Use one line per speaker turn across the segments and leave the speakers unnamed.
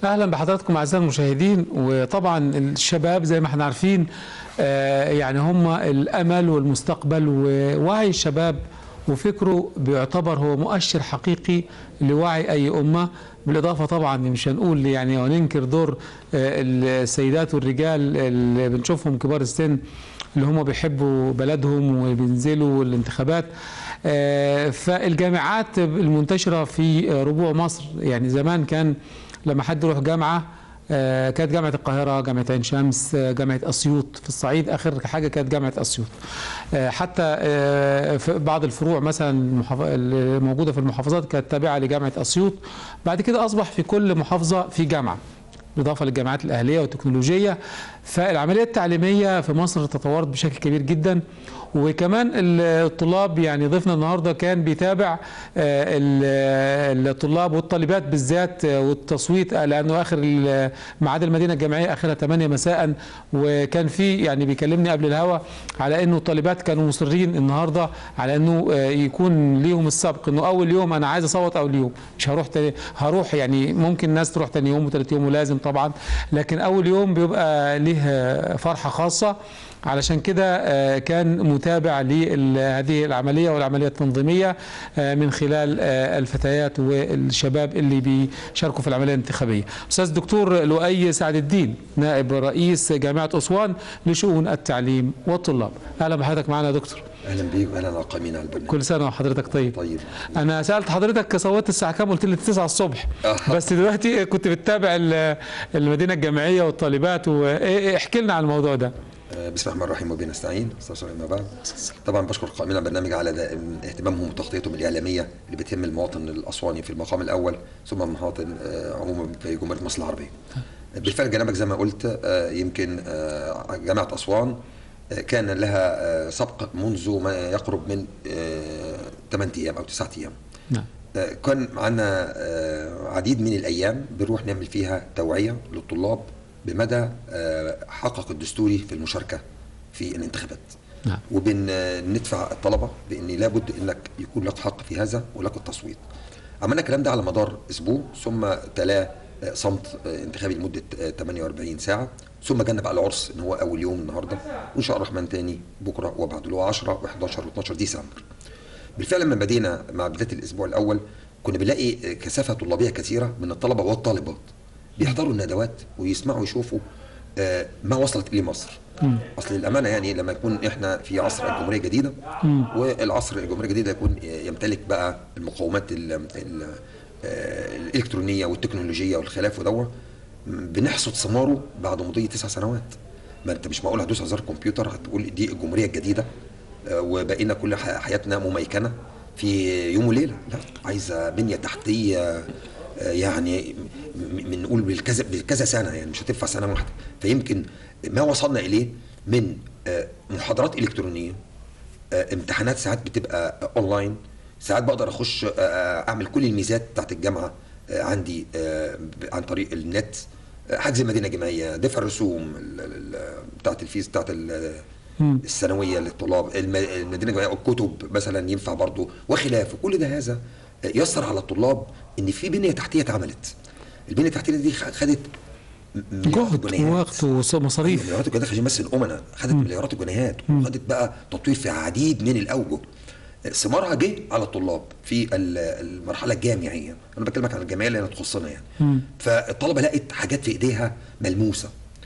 اهلا بحضراتكم اعزائي المشاهدين وطبعا الشباب زي ما احنا عارفين آه، يعني هم الامل والمستقبل ووعي الشباب وفكره بيعتبر هو مؤشر حقيقي لوعي اي امه بالاضافه طبعا مش هنقول يعني وننكر دور آه، السيدات والرجال اللي بنشوفهم كبار السن اللي هم بيحبوا بلدهم وبينزلوا الانتخابات آه، فالجامعات المنتشره في ربوع مصر يعني زمان كان لما حد يروح جامعه آه، كانت جامعة القاهرة جامعة عين شمس آه، جامعة أسيوط في الصعيد آخر حاجة كانت جامعة أسيوط آه، حتى آه، في بعض الفروع مثلا المحاف- الموجودة في المحافظات كانت تابعة لجامعة أسيوط بعد كده أصبح في كل محافظة في جامعة بالإضافة للجامعات الأهلية والتكنولوجية فالعملية التعليمية في مصر تطورت بشكل كبير جدا وكمان الطلاب يعني ضيفنا النهارده كان بيتابع آه، ال- الطلاب والطالبات بالذات آه، والتصويت آه، لانه اخر ال- ميعاد المدينه الجامعيه اخرها 8 مساء وكان في يعني بيكلمني قبل الهوا على انه الطالبات كانوا مصرين النهارده على انه آه، يكون ليهم السبق انه اول يوم انا عايز اصوت اول يوم مش هروح تاني هروح يعني ممكن ناس تروح تاني يوم وثالث يوم ولازم طبعا لكن اول يوم بيبقى ليه آه، فرحه خاصه علشان كده آه، كان متابع لهذه العملية والعملية التنظيمية آه، من خلال آه، الفتيات والشباب اللي بيشاركوا في العملية الانتخابية أستاذ الدكتور لؤي سعد الدين نائب رئيس جامعة أسوان لشؤون التعليم والطلاب أهلا بحضرتك معنا يا دكتور
اهلا بيك واهلا على القائمين على البرنامج
كل سنة وحضرتك طيب
طيب
أنا سألت حضرتك صوتت الساعة كام قلت لي 9 الصبح
آه.
بس دلوقتي كنت بتتابع ال- المدينة الجامعية والطالبات واحكي لنا عن الموضوع ده
آه، بسم الله الرحمن الرحيم وبه نستعين استغفر الله ما بعد طبعا بشكر القائمين على البرنامج على دا- اهتمامهم وتغطيتهم الاعلاميه اللي بتهم المواطن الاسواني في المقام الاول ثم المواطن آه، عموما في جمهوريه مصر العربيه. بالفعل جنابك زي ما قلت آه، يمكن آه، جامعه اسوان آه، كان لها آه، سبق منذ ما يقرب من 8 ايام او 9 ايام.
نعم
آه، كان معنا آه، عديد من الايام بنروح نعمل فيها توعيه للطلاب بمدى آه، حقق الدستوري في المشاركه في الانتخابات
نعم
وبندفع الطلبه بان لابد انك يكون لك حق في هذا ولك التصويت عملنا الكلام ده على مدار اسبوع ثم تلاه آه، صمت آه، انتخابي لمده آه، 48 ساعه ثم جانا بقى العرس ان هو اول يوم النهارده وان شاء الله الرحمن تاني بكره وبعده اللي هو 10 و11 و12 ديسمبر بالفعل لما بدينا مع بدايه الاسبوع الاول كنا بنلاقي كثافه طلابيه كثيره من الطلبه والطالبات بيحضروا الندوات ويسمعوا ويشوفوا آه، ما وصلت اليه مصر اصل الامانه يعني لما يكون احنا في عصر الجمهوريه الجديده والعصر الجمهوريه الجديده يكون يمتلك بقى المقومات ال ال آه، الالكترونيه والتكنولوجيه والخلاف ودوه بنحصد ثماره بعد مضي تسع سنوات ما انت مش معقول هتدوس على زر كمبيوتر هتقول دي الجمهوريه الجديده آه، وبقينا كل ح- حياتنا مميكنه في يوم وليله لا عايزه بنيه تحتيه آه، يعني م- من نقول بالكذا بالكذا سنه يعني مش هتنفع سنه واحده فيمكن ما وصلنا اليه من آه، محاضرات الكترونيه آه، امتحانات ساعات بتبقى اونلاين ساعات بقدر اخش آه، آه، اعمل كل الميزات بتاعت الجامعه آه، عندي آه، ب- عن طريق النت آه، حجز المدينه الجامعيه دفع الرسوم ال- ال- ال- بتاعت الفيز بتاعت ال- السنويه للطلاب الم- المدينه الجامعيه الكتب مثلا ينفع برضه وخلافه كل ده هذا آه، يسر على الطلاب ان في بنيه تحتيه اتعملت البنيه التحتيه دي خ- خدت م- مليارات
جهد
الجنيهات.
ووقت ومصاريف
مليارات الجنيهات عشان بس الامناء خدت مليارات الجنيهات وخدت بقى تطوير في عديد من الاوجه ثمارها جه على الطلاب في ال- المرحله الجامعيه انا بكلمك عن الجامعيه اللي تخصنا يعني فالطلبه لقت حاجات في ايديها ملموسه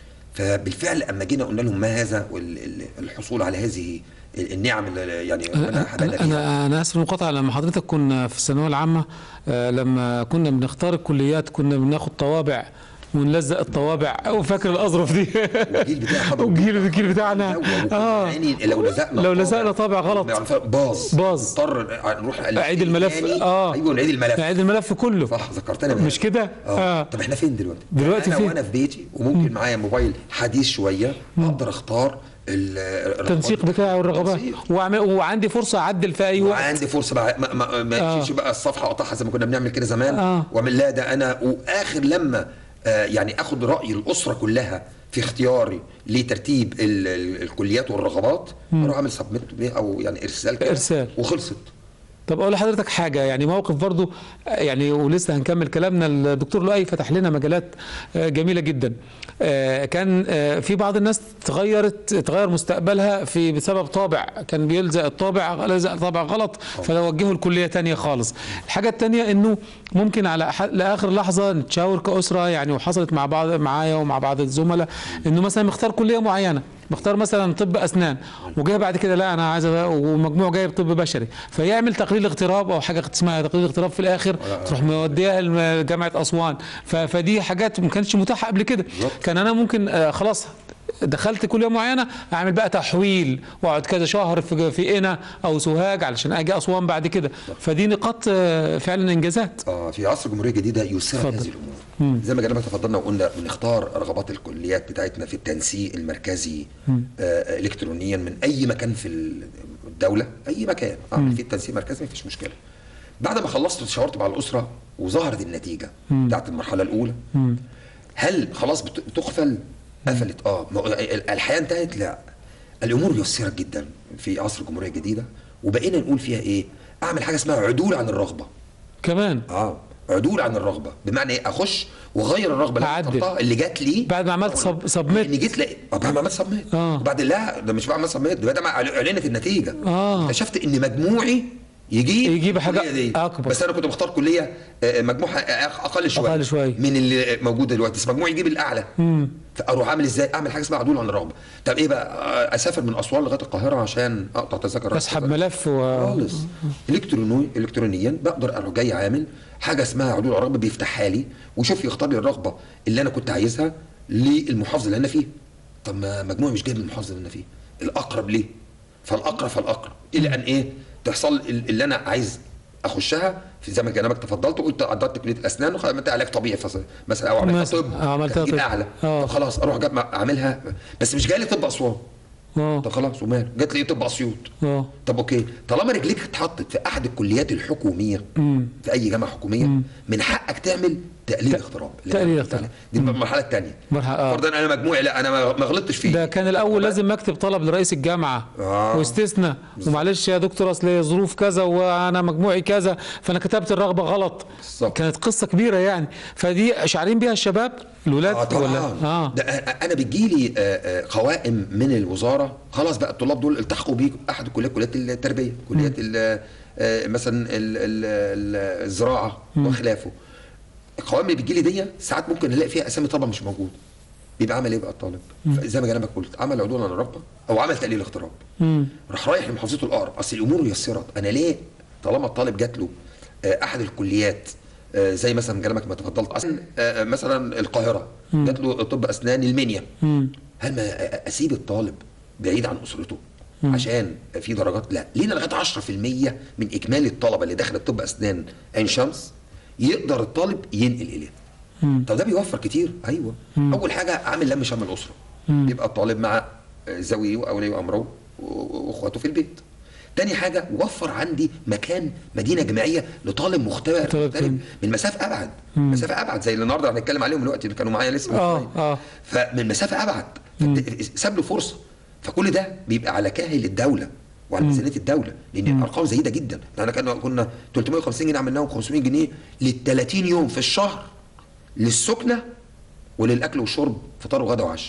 فبالفعل اما جينا قلنا لهم ما هذا والحصول على هذه النعم اللي يعني ربنا هدانا
انا
فيها
انا انا اسف المقاطعه لما حضرتك كنا في الثانويه العامه آه، لما كنا بنختار الكليات كنا بناخد طوابع ونلزق الطوابع وفاكر الاظرف دي
والجيل بتاع حضر
والجيل الجيل بتاعنا
اه يعني لو لزقنا
لو
طابع-
لزقنا طابع غلط
باظ
باظ.
اضطر نروح
اعيد الملف
تاني.
اه
ايوه نعيد الملف
اعيد الملف كله
صح ذكرتني بهذا.
مش كده؟
اه,
آه.
طب احنا فين دلوقتي؟
دلوقتي
انا
فين؟
وانا في بيتي وممكن معايا موبايل حديث شويه اقدر اختار ال- الرغبات
التنسيق بتاعي والرغبات
التنسيق.
وأعمل- وعندي فرصه اعدل في اي وقت
وعندي فرصه بقى ما, ما, ما
آه.
تشيلش بقى الصفحه اقطعها زي ما كنا بنعمل كده زمان
آه.
واعمل لا ده انا واخر لما آه يعني اخد راي الاسره كلها في اختياري لترتيب ال ال الكليات والرغبات اروح اعمل سبميت او يعني ارسال كده
إرسال.
وخلصت
طب اقول لحضرتك حاجه يعني موقف برضو آه، يعني ولسه هنكمل كلامنا الدكتور لؤي فتح لنا مجالات آه، جميله جدا آه، كان آه، في بعض الناس تغيرت تغير مستقبلها في بسبب طابع كان بيلزق الطابع لزق طابع غلط فوجهه لكليه تانية خالص الحاجه التانية انه ممكن على ح- لاخر لحظه نتشاور كاسره يعني وحصلت مع بعض معايا ومع بعض الزملاء انه مثلا مختار كليه معينه مختار مثلا طب اسنان وجاي بعد كده لا انا عايز أ- ومجموع جايب طب بشري فيعمل تقرير اغتراب او حاجه اسمها تقرير اغتراب في الاخر تروح موديها لجامعه اسوان ف- فدي حاجات ما كانتش متاحه قبل كده كان انا ممكن آه، خلاص دخلت كليه معينه اعمل بقى تحويل واقعد كذا شهر في في قنا او سوهاج علشان اجي اسوان بعد كده فدي نقاط آه، فعلا انجازات
اه في عصر الجمهوريه الجديده يسر
اتفضل.
هذه الامور زي ما جنبك تفضلنا وقلنا بنختار رغبات الكليات بتاعتنا في التنسيق المركزي آه الكترونيا من اي مكان في الدوله اي مكان اعمل فيه التنسيق مركزي مفيش مشكله بعد ما خلصت تشاورت مع الاسره وظهرت النتيجه بتاعت المرحله الاولى هل خلاص بت- بتقفل قفلت اه ما هو الحياه انتهت لا الامور يسرت جدا في عصر الجمهوريه الجديده وبقينا نقول فيها ايه اعمل حاجه اسمها عدول عن الرغبه
كمان
اه عدول عن الرغبه بمعنى ايه اخش واغير الرغبه اللي أنا
أعدل.
اخترتها اللي جات لي
بعد ما عملت سب-
اللي
سبميت
جيت لي آه، بعد ما عملت سبميت
آه.
وبعدين لا ده مش بعد ما عملت سبميت ده بعد ما اعلنت النتيجه
آه.
اكتشفت ان مجموعي يجيب
يجيب حاجة
الكلية دي.
أكبر.
بس انا كنت مختار كليه آه، مجموعها اقل شويه
أقل شوية.
من اللي موجود دلوقتي بس مجموعي يجيب الاعلى فاروح اعمل ازاي اعمل حاجه اسمها عدول عن الرغبه طب ايه بقى آه، اسافر من اسوان لغايه القاهره عشان اقطع تذاكر
اسحب ملف و...
خالص الكتروني الكترونيا بقدر اروح جاي عامل حاجه اسمها عدول الرغبه بيفتحها لي ويشوف يختار لي الرغبه اللي انا كنت عايزها للمحافظه اللي انا فيها طب ما مجموعي مش جايب من المحافظه اللي انا فيها الاقرب ليه فالاقرب فالاقرب الى ان ايه تحصل ال- اللي انا عايز اخشها في زي ما كلامك تفضلت وقلت عدت كليه الاسنان وعملت علاج طبيعي فص- مثلا او عملت
مثلا.
طب
آه، عملتها
تجيب
طب.
اعلى
آه.
طب خلاص اروح جاب اعملها بس مش جاي لي طب اسوان
اه
طب خلاص وماله جات لي طب اسيوط
اه
طب اوكي طالما رجليك اتحطت في احد الكليات الحكوميه
مم.
في اي جامعه حكوميه من حقك تعمل تقليل اغتراب اللي
تقليل
أنا
اغتراب.
قلت عليه. دي المرحله الثانيه
مرحلة- آه.
فرضا انا مجموعي لا انا ما ما غلطتش فيه
ده كان الاول لازم اكتب طلب لرئيس الجامعه
آه.
واستثنى ومعلش يا دكتور اصل ظروف كذا وانا مجموعي كذا فانا كتبت الرغبه غلط
بالظبط.
كانت قصه كبيره يعني فدي شعارين بيها الشباب الولاد
اه طبعا
ولا اه
ده أ- انا بتجيلي آه، آه، قوائم من الوزاره خلاص بقى الطلاب دول التحقوا بيه احد كليات كليات التربيه كليات ال- آه، مثلا ال- ال- ال- الزراعه وخلافه القوائم اللي بتجيلي دي ساعات ممكن الاقي فيها اسامي طلبه مش موجوده بيبقى عمل ايه بقى الطالب زي ما جنبك قلت عمل عدول عن الرغبه او عمل تقليل اغتراب
مم.
راح رايح لمحافظته الاقرب اصل الامور يسرت انا ليه طالما الطالب جات له آه، احد الكليات آه، زي مثلا كلامك ما تفضلت اصلا آه، مثلا القاهره جات له طب اسنان المنيا
مم.
هل ما اسيب الطالب بعيد عن اسرته عشان في درجات لا لينا لغايه 10% من اجمالي الطلبه اللي دخلت طب اسنان عين شمس يقدر الطالب ينقل اليه طب ده بيوفر كتير ايوه اول حاجه عامل لم شمل الاسره يبقى الطالب مع زويه واولي امره و- واخواته في البيت تاني حاجه وفر عندي مكان مدينه جامعيه لطالب مختبر
طالب
مغترب
تاني.
من مسافه ابعد مسافه ابعد زي اللي النهارده هنتكلم عليهم دلوقتي اللي كانوا معايا لسه من
اه
شوية.
اه
فمن مسافه ابعد فت- ساب له فرصه فكل ده بيبقى على كاهل الدوله وعلى ميزانيه الدوله لان الارقام زهيده جدا احنا كنا كنا 350 جنيه عملناهم 500 جنيه لل 30 يوم في الشهر للسكنه وللاكل والشرب فطار وغدا وعشاء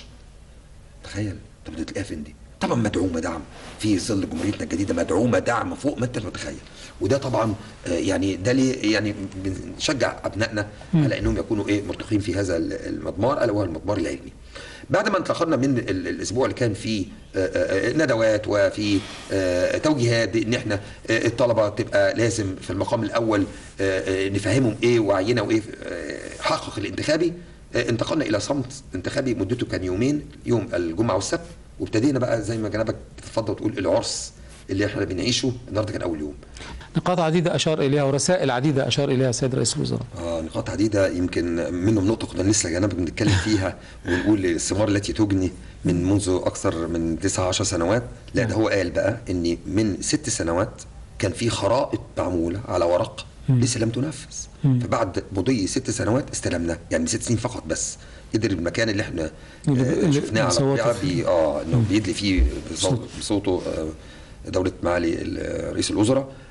تخيل طب دي تلاقيها فين دي طبعا مدعومه دعم في ظل جمهوريتنا الجديده مدعومه دعم فوق ما انت متخيل وده طبعا آه، يعني ده ليه يعني بنشجع ابنائنا على انهم يكونوا ايه مرتقين في هذا المضمار الا وهو المضمار العلمي بعد ما انتقلنا من ال- الاسبوع اللي كان فيه آه، آه، ندوات وفي آه، توجيهات بان احنا آه، الطلبه تبقى لازم في المقام الاول آه، آه، نفهمهم ايه وعينا وايه آه، حقق الانتخابي آه، انتقلنا الى صمت انتخابي مدته كان يومين يوم الجمعه والسبت وابتدينا بقى زي ما جنابك تتفضل وتقول العرس اللي احنا بنعيشه النهارده كان اول يوم
نقاط عديده اشار اليها ورسائل عديده اشار اليها السيد رئيس الوزراء
آه نقاط عديدة يمكن منهم نقطة كنا لسه جنابك بنتكلم فيها ونقول الثمار التي تجني من منذ أكثر من 9 10 سنوات لا ده هو قال بقى إن من ست سنوات كان في خرائط معمولة على ورق لسه لم تنفذ فبعد مضي ست سنوات استلمناه يعني من ست سنين فقط بس قدر المكان اللي احنا
اللي-
آه
اللي
شفناه على
بنصوته
الطبيعة
فيه.
بي اه انه بيدلي فيه بصوت- بصوته آه دولة معالي ال- رئيس الوزراء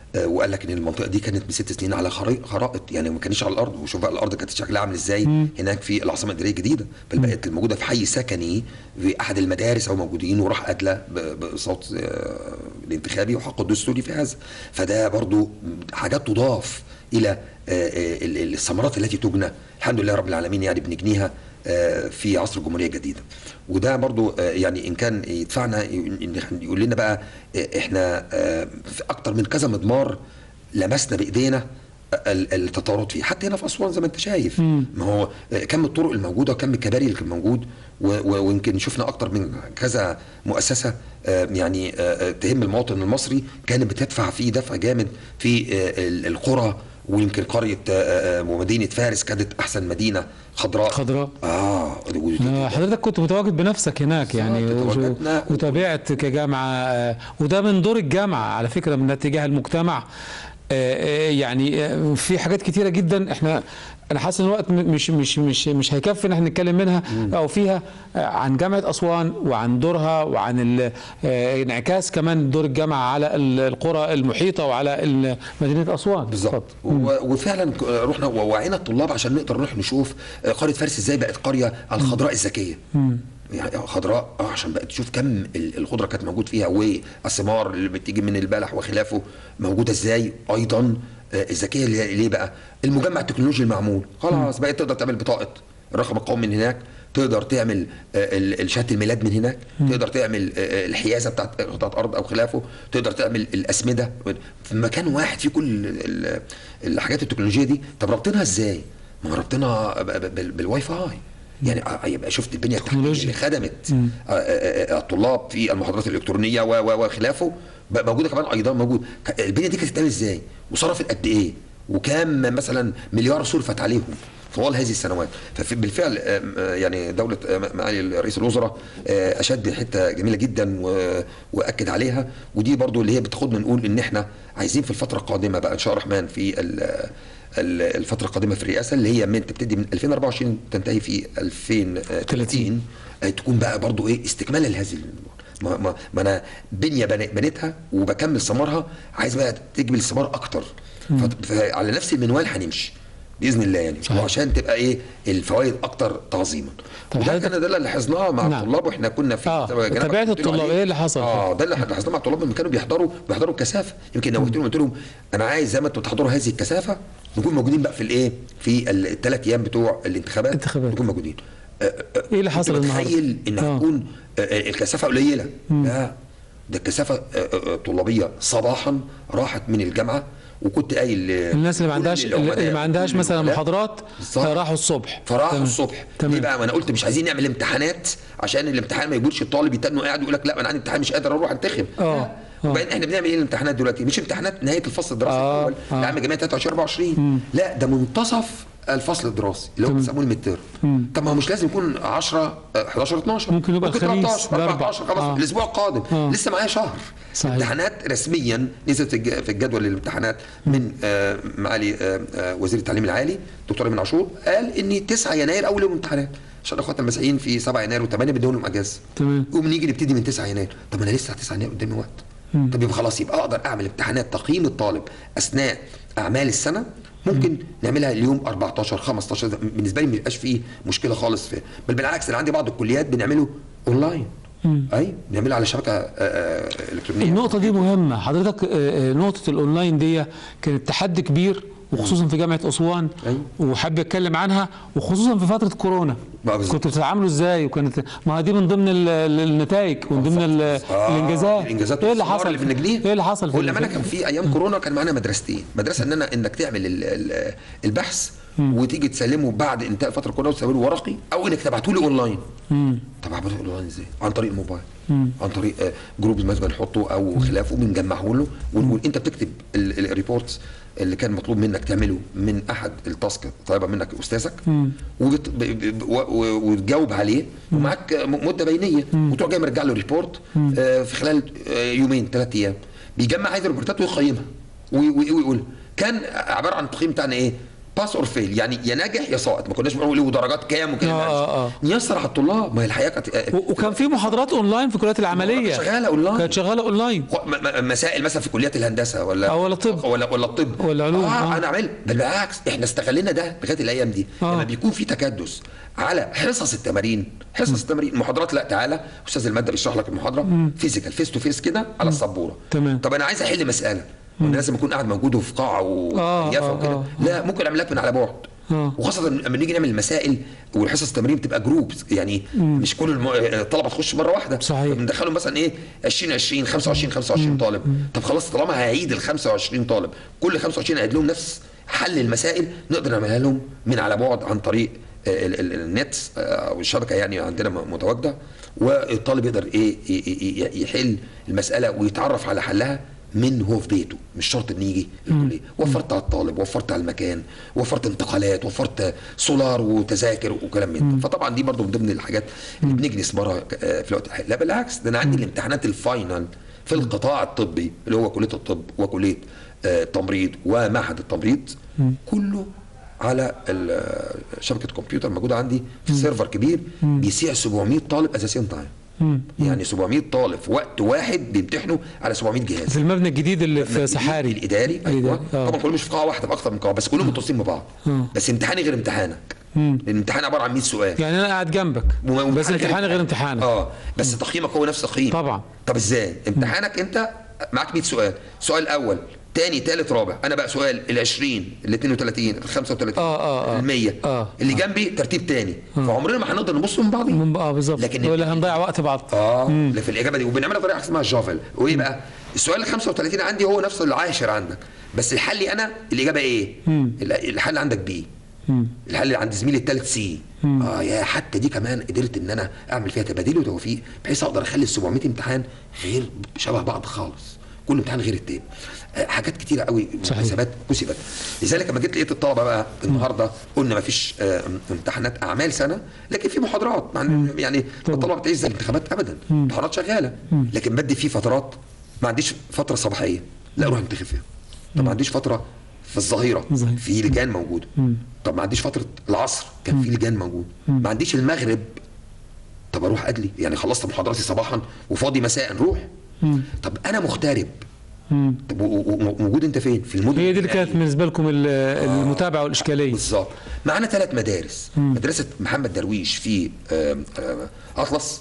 آه، وقال لك ان المنطقه دي كانت بست سنين على خري- خرائط يعني ما كانش على الارض وشوف بقى الارض كانت شكلها عامل ازاي هناك في العاصمه الاداريه الجديده بل بقت موجوده في حي سكني في احد المدارس او موجودين وراح ادلى ب- بصوت آه، الانتخابي وحقه الدستوري في هذا فده برضو حاجات تضاف الى آه، آه، ال- ال- الثمرات التي تجنى الحمد لله رب العالمين يعني بنجنيها آه، في عصر الجمهوريه الجديده وده برضو آه، يعني ان كان يدفعنا إن إحنا يقول لنا بقى آه، احنا آه، في اكتر من كذا مضمار لمسنا بايدينا ال- التطورات فيه حتى هنا في اسوان زي ما انت شايف ما هو آه، كم الطرق الموجوده وكم الكباري اللي كان موجود و- و- ويمكن شفنا اكتر من كذا مؤسسه آه، يعني آه، آه، تهم المواطن المصري كانت بتدفع فيه دفع جامد في آه، ال- القرى ويمكن قريه آه، آه، ومدينه فارس كانت احسن مدينه خضراء
خضراء.
اه
آه، حضرتك كنت متواجد بنفسك هناك يعني
بالظبط،
وشو-
تواجدنا.
وتابعت كجامعة آه، وده من دور الجامعة على فكرة من اتجاه المجتمع آه، آه، يعني آه، في حاجات كتيرة جدا احنا انا حاسس ان الوقت م- مش مش مش مش هيكفي ان احنا نتكلم منها او فيها آه، عن جامعة اسوان وعن دورها وعن ال- آه، انعكاس كمان دور الجامعة على ال- القرى المحيطة وعلى ال- مدينة اسوان
بالظبط و- وفعلا ك- رحنا ووعينا الطلاب عشان نقدر نروح نشوف آه، قريه فارس ازاي بقت قريه الخضراء الذكيه يعني خضراء اه عشان بقت تشوف كم ال- الخضره كانت موجود فيها والثمار اللي بتيجي من البلح وخلافه موجوده ازاي ايضا آه، الذكيه ليه ليه بقى المجمع التكنولوجي المعمول خلاص بقت تقدر تعمل بطاقه الرقم القومي من هناك تقدر تعمل آه، ال- ال- شهاده الميلاد من هناك تقدر تعمل آه، الحيازه بتاعت قطعه ارض او خلافه تقدر تعمل الاسمده في مكان واحد فيه كل ال- الحاجات التكنولوجيه دي طب رابطينها ازاي؟ ما هو رابطينها ب- ب- بال- بالواي فاي يعني آه، يبقى شفت البنيه التحتيه
تكنولوجيا.
اللي خدمت آه، آه، آه، الطلاب في المحاضرات الالكترونيه و- و- وخلافه بقى موجوده كمان ايضا موجود ك- البنيه دي كانت بتتعمل ازاي؟ وصرفت قد ايه؟ وكام مثلا مليار صرفت عليهم طوال هذه السنوات فبالفعل يعني دولة آه، معالي رئيس الوزراء آه، أشد حتة جميلة جدا و- وأكد عليها ودي برضو اللي هي بتاخدنا نقول إن إحنا عايزين في الفترة القادمة بقى إن شاء الله الرحمن في ال- ال- الفترة القادمة في الرئاسة اللي هي من تبتدي من 2024 تنتهي في 2030 آه، تكون بقى برضو إيه استكمالا لهذه الأمور. ما, ما, ما انا بنيه بني- بنيتها وبكمل ثمارها عايز بقى تجمل الثمار اكتر فت- فعلى نفس المنوال هنمشي باذن الله يعني
صحيح.
وعشان تبقى ايه الفوائد اكتر تعظيما
طب
وده
حضرتك-
كان ده اللي لاحظناه مع
نعم.
الطلاب واحنا كنا في
آه،
جناب
تابعت
قلت له
الطلاب،
عليه.
إيه اللي حصل
اه ده اللي لاحظناه مع الطلاب لما كانوا بيحضروا بيحضروا بكثافه يمكن نوهت لهم قلت لهم انا عايز زي ما انتم بتحضروا هذه الكثافه نكون موجودين بقى في الايه في الثلاث ايام بتوع الانتخابات
انتخابات.
نكون موجودين آه، آه،
إيه اللي
كنت
حصل النهاردة؟
متخيل ان
آه.
هتكون آه، آه، الكثافه قليله لا ده الكثافه آه، آه، آه، طلابيه صباحا راحت من الجامعه وكنت قايل آه،
الناس اللي ما
كل
عندهاش
العملاء-
اللي ما عندهاش
كل
مثلا
العملاء
محاضرات
بالظبط.
راحوا الصبح
فراحوا
تمام.
الصبح
تمام.
ليه بقى ما انا قلت مش عايزين نعمل امتحانات عشان الامتحان ما يجبرش الطالب يتنه قاعد ويقول لك لا انا عندي امتحان مش قادر اروح انتخب
آه.
لا.
آه.
وبعدين احنا بنعمل ايه الامتحانات دلوقتي مش امتحانات نهايه الفصل الدراسي
آه.
الاول
آه.
لعام جمعيه 23 24 لا ده منتصف الفصل الدراسي اللي هو بيسموه الميد تيرم طب ما هو مش لازم يكون 10 آه، 11 12
ممكن يبقى الخميس،
13
الأربع.
14 خلاص
آه.
الاسبوع القادم
آه.
لسه معايا شهر
صحيح.
امتحانات رسميا نزلت في الج- في الجدول الامتحانات من آه، معالي آه، آه، وزير التعليم العالي دكتور امين عاشور قال ان 9 يناير اول يوم امتحانات عشان اخواتنا المسيحيين في 7 يناير و8 بدون لهم اجازه
تمام.
يقوم نيجي نبتدي من 9 يناير طب انا لسه 9 يناير قدامي وقت طب يبقى خلاص يبقى اقدر اعمل امتحانات تقييم الطالب اثناء اعمال السنه ممكن نعملها اليوم 14 15 ده بالنسبه لي ما بيبقاش فيه مشكله خالص في بل بالعكس انا عندي بعض الكليات بنعمله اونلاين اي بنعملها على شبكه آه، آه، الكترونيه
النقطة دي مهمة حضرتك آه، آه، نقطة الأونلاين دي كانت تحدي كبير وخصوصا في جامعة أسوان
أيوة.
وحابب أتكلم عنها وخصوصا في فترة كورونا
بقى بالظبط.
كنتوا بتتعاملوا ازاي وكانت ما دي من ضمن ال- ال- النتائج ومن ضمن ال-
آه،
الانجازات
الانجازات
ايه اللي
والثمار
حصل
اللي في النجليه
ايه اللي حصل
هو
في
لما انا كان في ايام كورونا كان معانا مدرستين مدرسه ان انا انك تعمل ال- ال- البحث وتيجي تسلمه بعد انتهاء فتره كورونا وتسلمه ورقي او انك تبعته لي اونلاين طب ابعته له اونلاين ازاي عن طريق الموبايل عن طريق آه، جروب مثلا بنحطه او خلافه بنجمعه له ونقول انت بتكتب ال- الريبورتس اللي كان مطلوب منك تعمله من احد التاسك طالبه منك استاذك وبت... ب... ب... و... و... وتجاوب عليه ومعاك م- مده بينيه وتروح جاي مرجع له ريبورت آه في خلال آه يومين ثلاث ايام بيجمع هذه الريبورتات ويقيمها وي- وي- ويقول كان عباره عن التقييم بتاعنا ايه؟ باس اور فيل يعني يا ناجح يا ساقط ما كناش بنقول له درجات كام وكده
آه،
لا،
آه، آه.
نيسر على الطلاب ما هي الحياه كانت
و- وكان في محاضرات اونلاين في الكليات العمليه
شغالة أونلاين.
كانت شغاله اونلاين
م- م- مسائل مثلا في كليات الهندسه ولا
أو ولا طب.
ولا ولا الطب
ولا علوم،
آه,
آه.
انا عملت بل بالعكس احنا استغلنا ده لغايه الايام دي
آه.
لما بيكون في تكدس على حصص التمارين حصص التمارين المحاضرات لا تعالى استاذ الماده بيشرح لك المحاضره فيزيكال فيس تو فيس كده على السبوره
تمام.
طب انا عايز احل مساله وانا لازم اكون قاعد موجود في قاعه
آه،
ويافه
آه،
وكده
آه.
لا ممكن اعمل لك من على بعد
آه.
وخاصه لما نيجي نعمل المسائل والحصص التمارين بتبقى جروبس يعني مش كل الم- الطلبه تخش مره واحده
صحيح.
بندخلهم مثلا ايه 20 20 25 25 طالب طب خلاص طالما هيعيد ال 25 طالب كل 25 هيعيد لهم نفس حل المسائل نقدر نعملها لهم من على بعد عن طريق آه، ال- ال- النت آه، او الشبكه يعني عندنا م- متواجده والطالب يقدر ايه ي- ي- ي- يحل المساله ويتعرف على حلها من هو في بيته مش شرط ان يجي الكليه وفرت على الطالب وفرت على المكان وفرت انتقالات وفرت سولار وتذاكر وكلام من ده فطبعا دي برضو من ضمن الحاجات اللي بنيجي نسمرها آه، في الوقت الحالي لا بالعكس ده انا عندي الامتحانات الفاينل في القطاع الطبي اللي هو كليه الطب وكليه آه، التمريض ومعهد التمريض كله على ال- شبكه كمبيوتر موجوده عندي في سيرفر كبير بيسيع 700 طالب اساسيا تايم يعني 700 طالب في وقت واحد بيمتحنوا على 700 جهاز
في المبنى الجديد اللي في سحاري
الاداري ايوه
الإداري، آه.
طبعا كلهم مش في قاعه واحده باكثر من قاعه بس كلهم متصلين ببعض
آه.
بس امتحاني غير امتحانك
مم.
الامتحان عباره عن 100 سؤال
يعني انا قاعد جنبك
وم-
بس
وامتحانك
امتحاني غير امتحانك
اه بس تقييمك هو نفس تقييم
طبعا.
طب ازاي امتحانك انت معاك 100 سؤال سؤال الاول تاني تالت رابع انا بقى سؤال ال 20 ال 32 ال 35
آه، آه، آه.
ال 100
آه،
اللي جنبي ترتيب تاني فعمرنا ما هنقدر نبص من بعض
من- اه بالظبط
لكن
ولا هنضيع وقت بعض
اه لا في الاجابه دي وبنعملها بطريقه اسمها جافل وايه بقى السؤال ال 35 عندي هو نفس العاشر عندك بس الحل انا الاجابه ايه ال- الحل عندك بي الحل اللي عند زميلي الثالث سي اه يا حتى دي كمان قدرت ان انا اعمل فيها تبادل وتوفيق بحيث اقدر اخلي ال 700 امتحان غير شبه بعض خالص كل امتحان غير التاني آه، حاجات كتيره قوي
صحيح.
حسابات كسبت لذلك لما جيت لقيت الطلبه بقى النهارده قلنا ما فيش آه، امتحانات اعمال سنه لكن في محاضرات مع يعني الطلبه بتعيش زي الانتخابات ابدا امتحانات شغاله لكن بدي في فترات ما عنديش فتره صباحيه لا اروح انتخب فيها طب ما عنديش فتره في الظهيره
ظهيرة.
في لجان موجوده طب ما عنديش فتره العصر كان في لجان موجود ما عنديش المغرب طب اروح ادلي يعني خلصت محاضراتي صباحا وفاضي مساء روح طب انا مغترب
مم.
طب و- و- وموجود انت فين في المدن
هي دي اللي كانت
الجنائية.
بالنسبه لكم ال- المتابعه والاشكاليه
بالظبط معانا ثلاث مدارس مدرسه محمد درويش في آم، آم، اطلس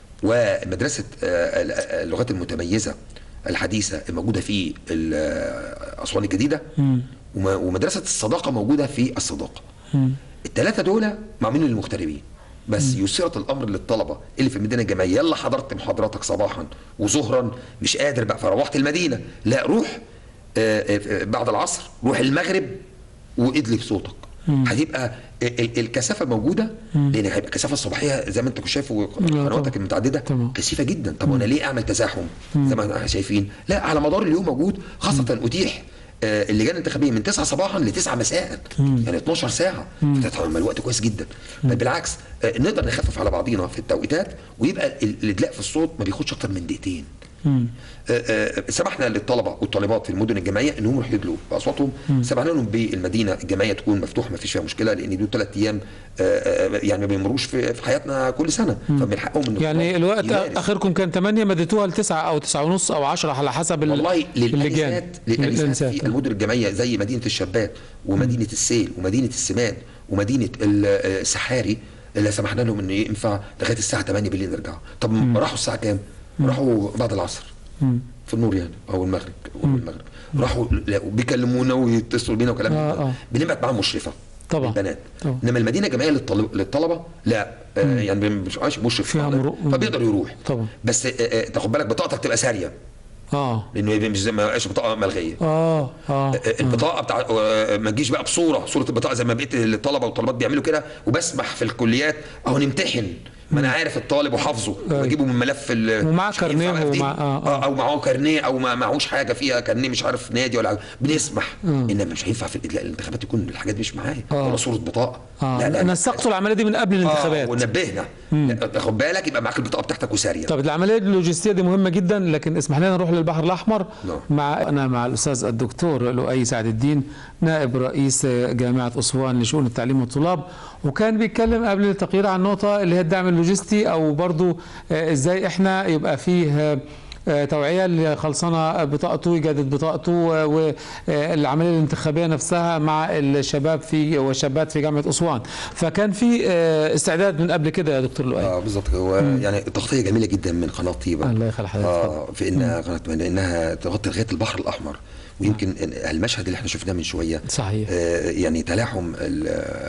ومدرسه آه، ال- آه، اللغات المتميزه الحديثه الموجوده في ال- آه، اسوان الجديده وم- ومدرسه الصداقه موجوده في الصداقه الثلاثه دول معمولين للمغتربين بس يسرت الامر للطلبه اللي في المدينه الجامعيه يلا حضرت محاضراتك صباحا وظهرا مش قادر بقى فروحت المدينه لا روح آه، آه، بعد العصر روح المغرب وادلي بصوتك هتبقى ال- ال- الكثافه موجوده لان هيبقى الكثافه الصباحيه زي ما انت كنت شايف قنواتك
طبعا.
المتعدده
تمام.
كثيفه جدا طب وانا ليه اعمل تزاحم زي ما احنا شايفين لا على مدار اليوم موجود خاصه اتيح آه، اللجان الانتخابيه من 9 صباحا ل 9 مساء يعني 12 ساعه فطبعا الوقت كويس جدا بل بالعكس آه، نقدر نخفف على بعضينا في التوقيتات ويبقى ال- الادلاء في الصوت ما بياخدش اكتر من دقيقتين آه، آه، سمحنا للطلبه والطالبات في المدن الجامعيه انهم يروحوا يدلوا باصواتهم سمحنا لهم بالمدينه الجامعيه تكون مفتوحه ما فيش فيها مشكله لان دول ثلاث ايام آه، آه، يعني ما بيمروش في في حياتنا كل سنه فمن حقهم ان
يعني الوقت
يمارس.
اخركم كان 8 مديتوها لتسعة او تسعة ونص او 10 على حسب ال-
والله
اللجان
للانسات للانسات
للإنسات.
في المدن الجامعيه زي مدينه الشابات ومدينه السيل ومدينه السمان ومدينه ال- آه، السحاري اللي سمحنا لهم ان ينفع لغايه الساعه 8 بالليل نرجعوا طب راحوا الساعه كام؟ راحوا بعد العصر في النور يعني او المغرب او المغرب راحوا لا، بيكلمونا ويتصلوا بينا وكلام
آه،
من ده.
آه.
بنبعت معاهم مشرفه
طبعا.
البنات
طبعا.
انما المدينه الجامعيه للطلب- للطلبه لا آه يعني مش عايش مشرف
فيها
معانا،
مرو-
فبيقدر يروح
طبعا.
بس آه، آه، تاخد بالك بطاقتك تبقى ساريه
اه
لانه مش زي ما بقاش بطاقه ملغيه
اه اه
البطاقه بتاع آه، ما تجيش بقى بصوره صوره البطاقه زي ما بقيت الطلبه والطالبات بيعملوا كده وبسمح في الكليات اهو نمتحن ما انا عارف الطالب وحافظه بجيبه من ملف ال-
ومعاه
مش هينفع
كارنيه
بقى في دي.
ومع- آه، آه.
آه، او معاه كارنيه او ما معهوش حاجه فيها كارنيه مش عارف نادي ولا حاجة. بنسمح انما مش هينفع في الادلاء الانتخابات يكون الحاجات دي مش معايا
آه.
ولا صوره بطاقه
اه نسقتوا العمليه دي من قبل
آه
الانتخابات
ونبهنا لا، خد بالك يبقى معاك البطاقه بتاعتك وساريه
طب العمليه اللوجستيه دي مهمه جدا لكن اسمح لنا نروح للبحر الاحمر
نعم.
مع انا مع الاستاذ الدكتور لؤي سعد الدين نائب رئيس جامعه اسوان لشؤون التعليم والطلاب وكان بيتكلم قبل التقرير عن نقطه اللي هي الدعم اللوجستي او برضو آه، ازاي احنا يبقى فيه آه، آه، توعيه اللي خلصانه بطاقته يجدد بطاقته والعمليه الانتخابيه نفسها مع الشباب في والشابات في جامعه اسوان فكان في آه، استعداد من قبل كده يا دكتور لؤي
اه بالظبط هو يعني تغطيه جميله جدا من قناه طيبه
الله يخلي حضرتك
اه في انها قناه من انها تغطي لغايه البحر الاحمر ويمكن المشهد اللي احنا شفناه من شويه
صحيح.
آه يعني تلاحم ال-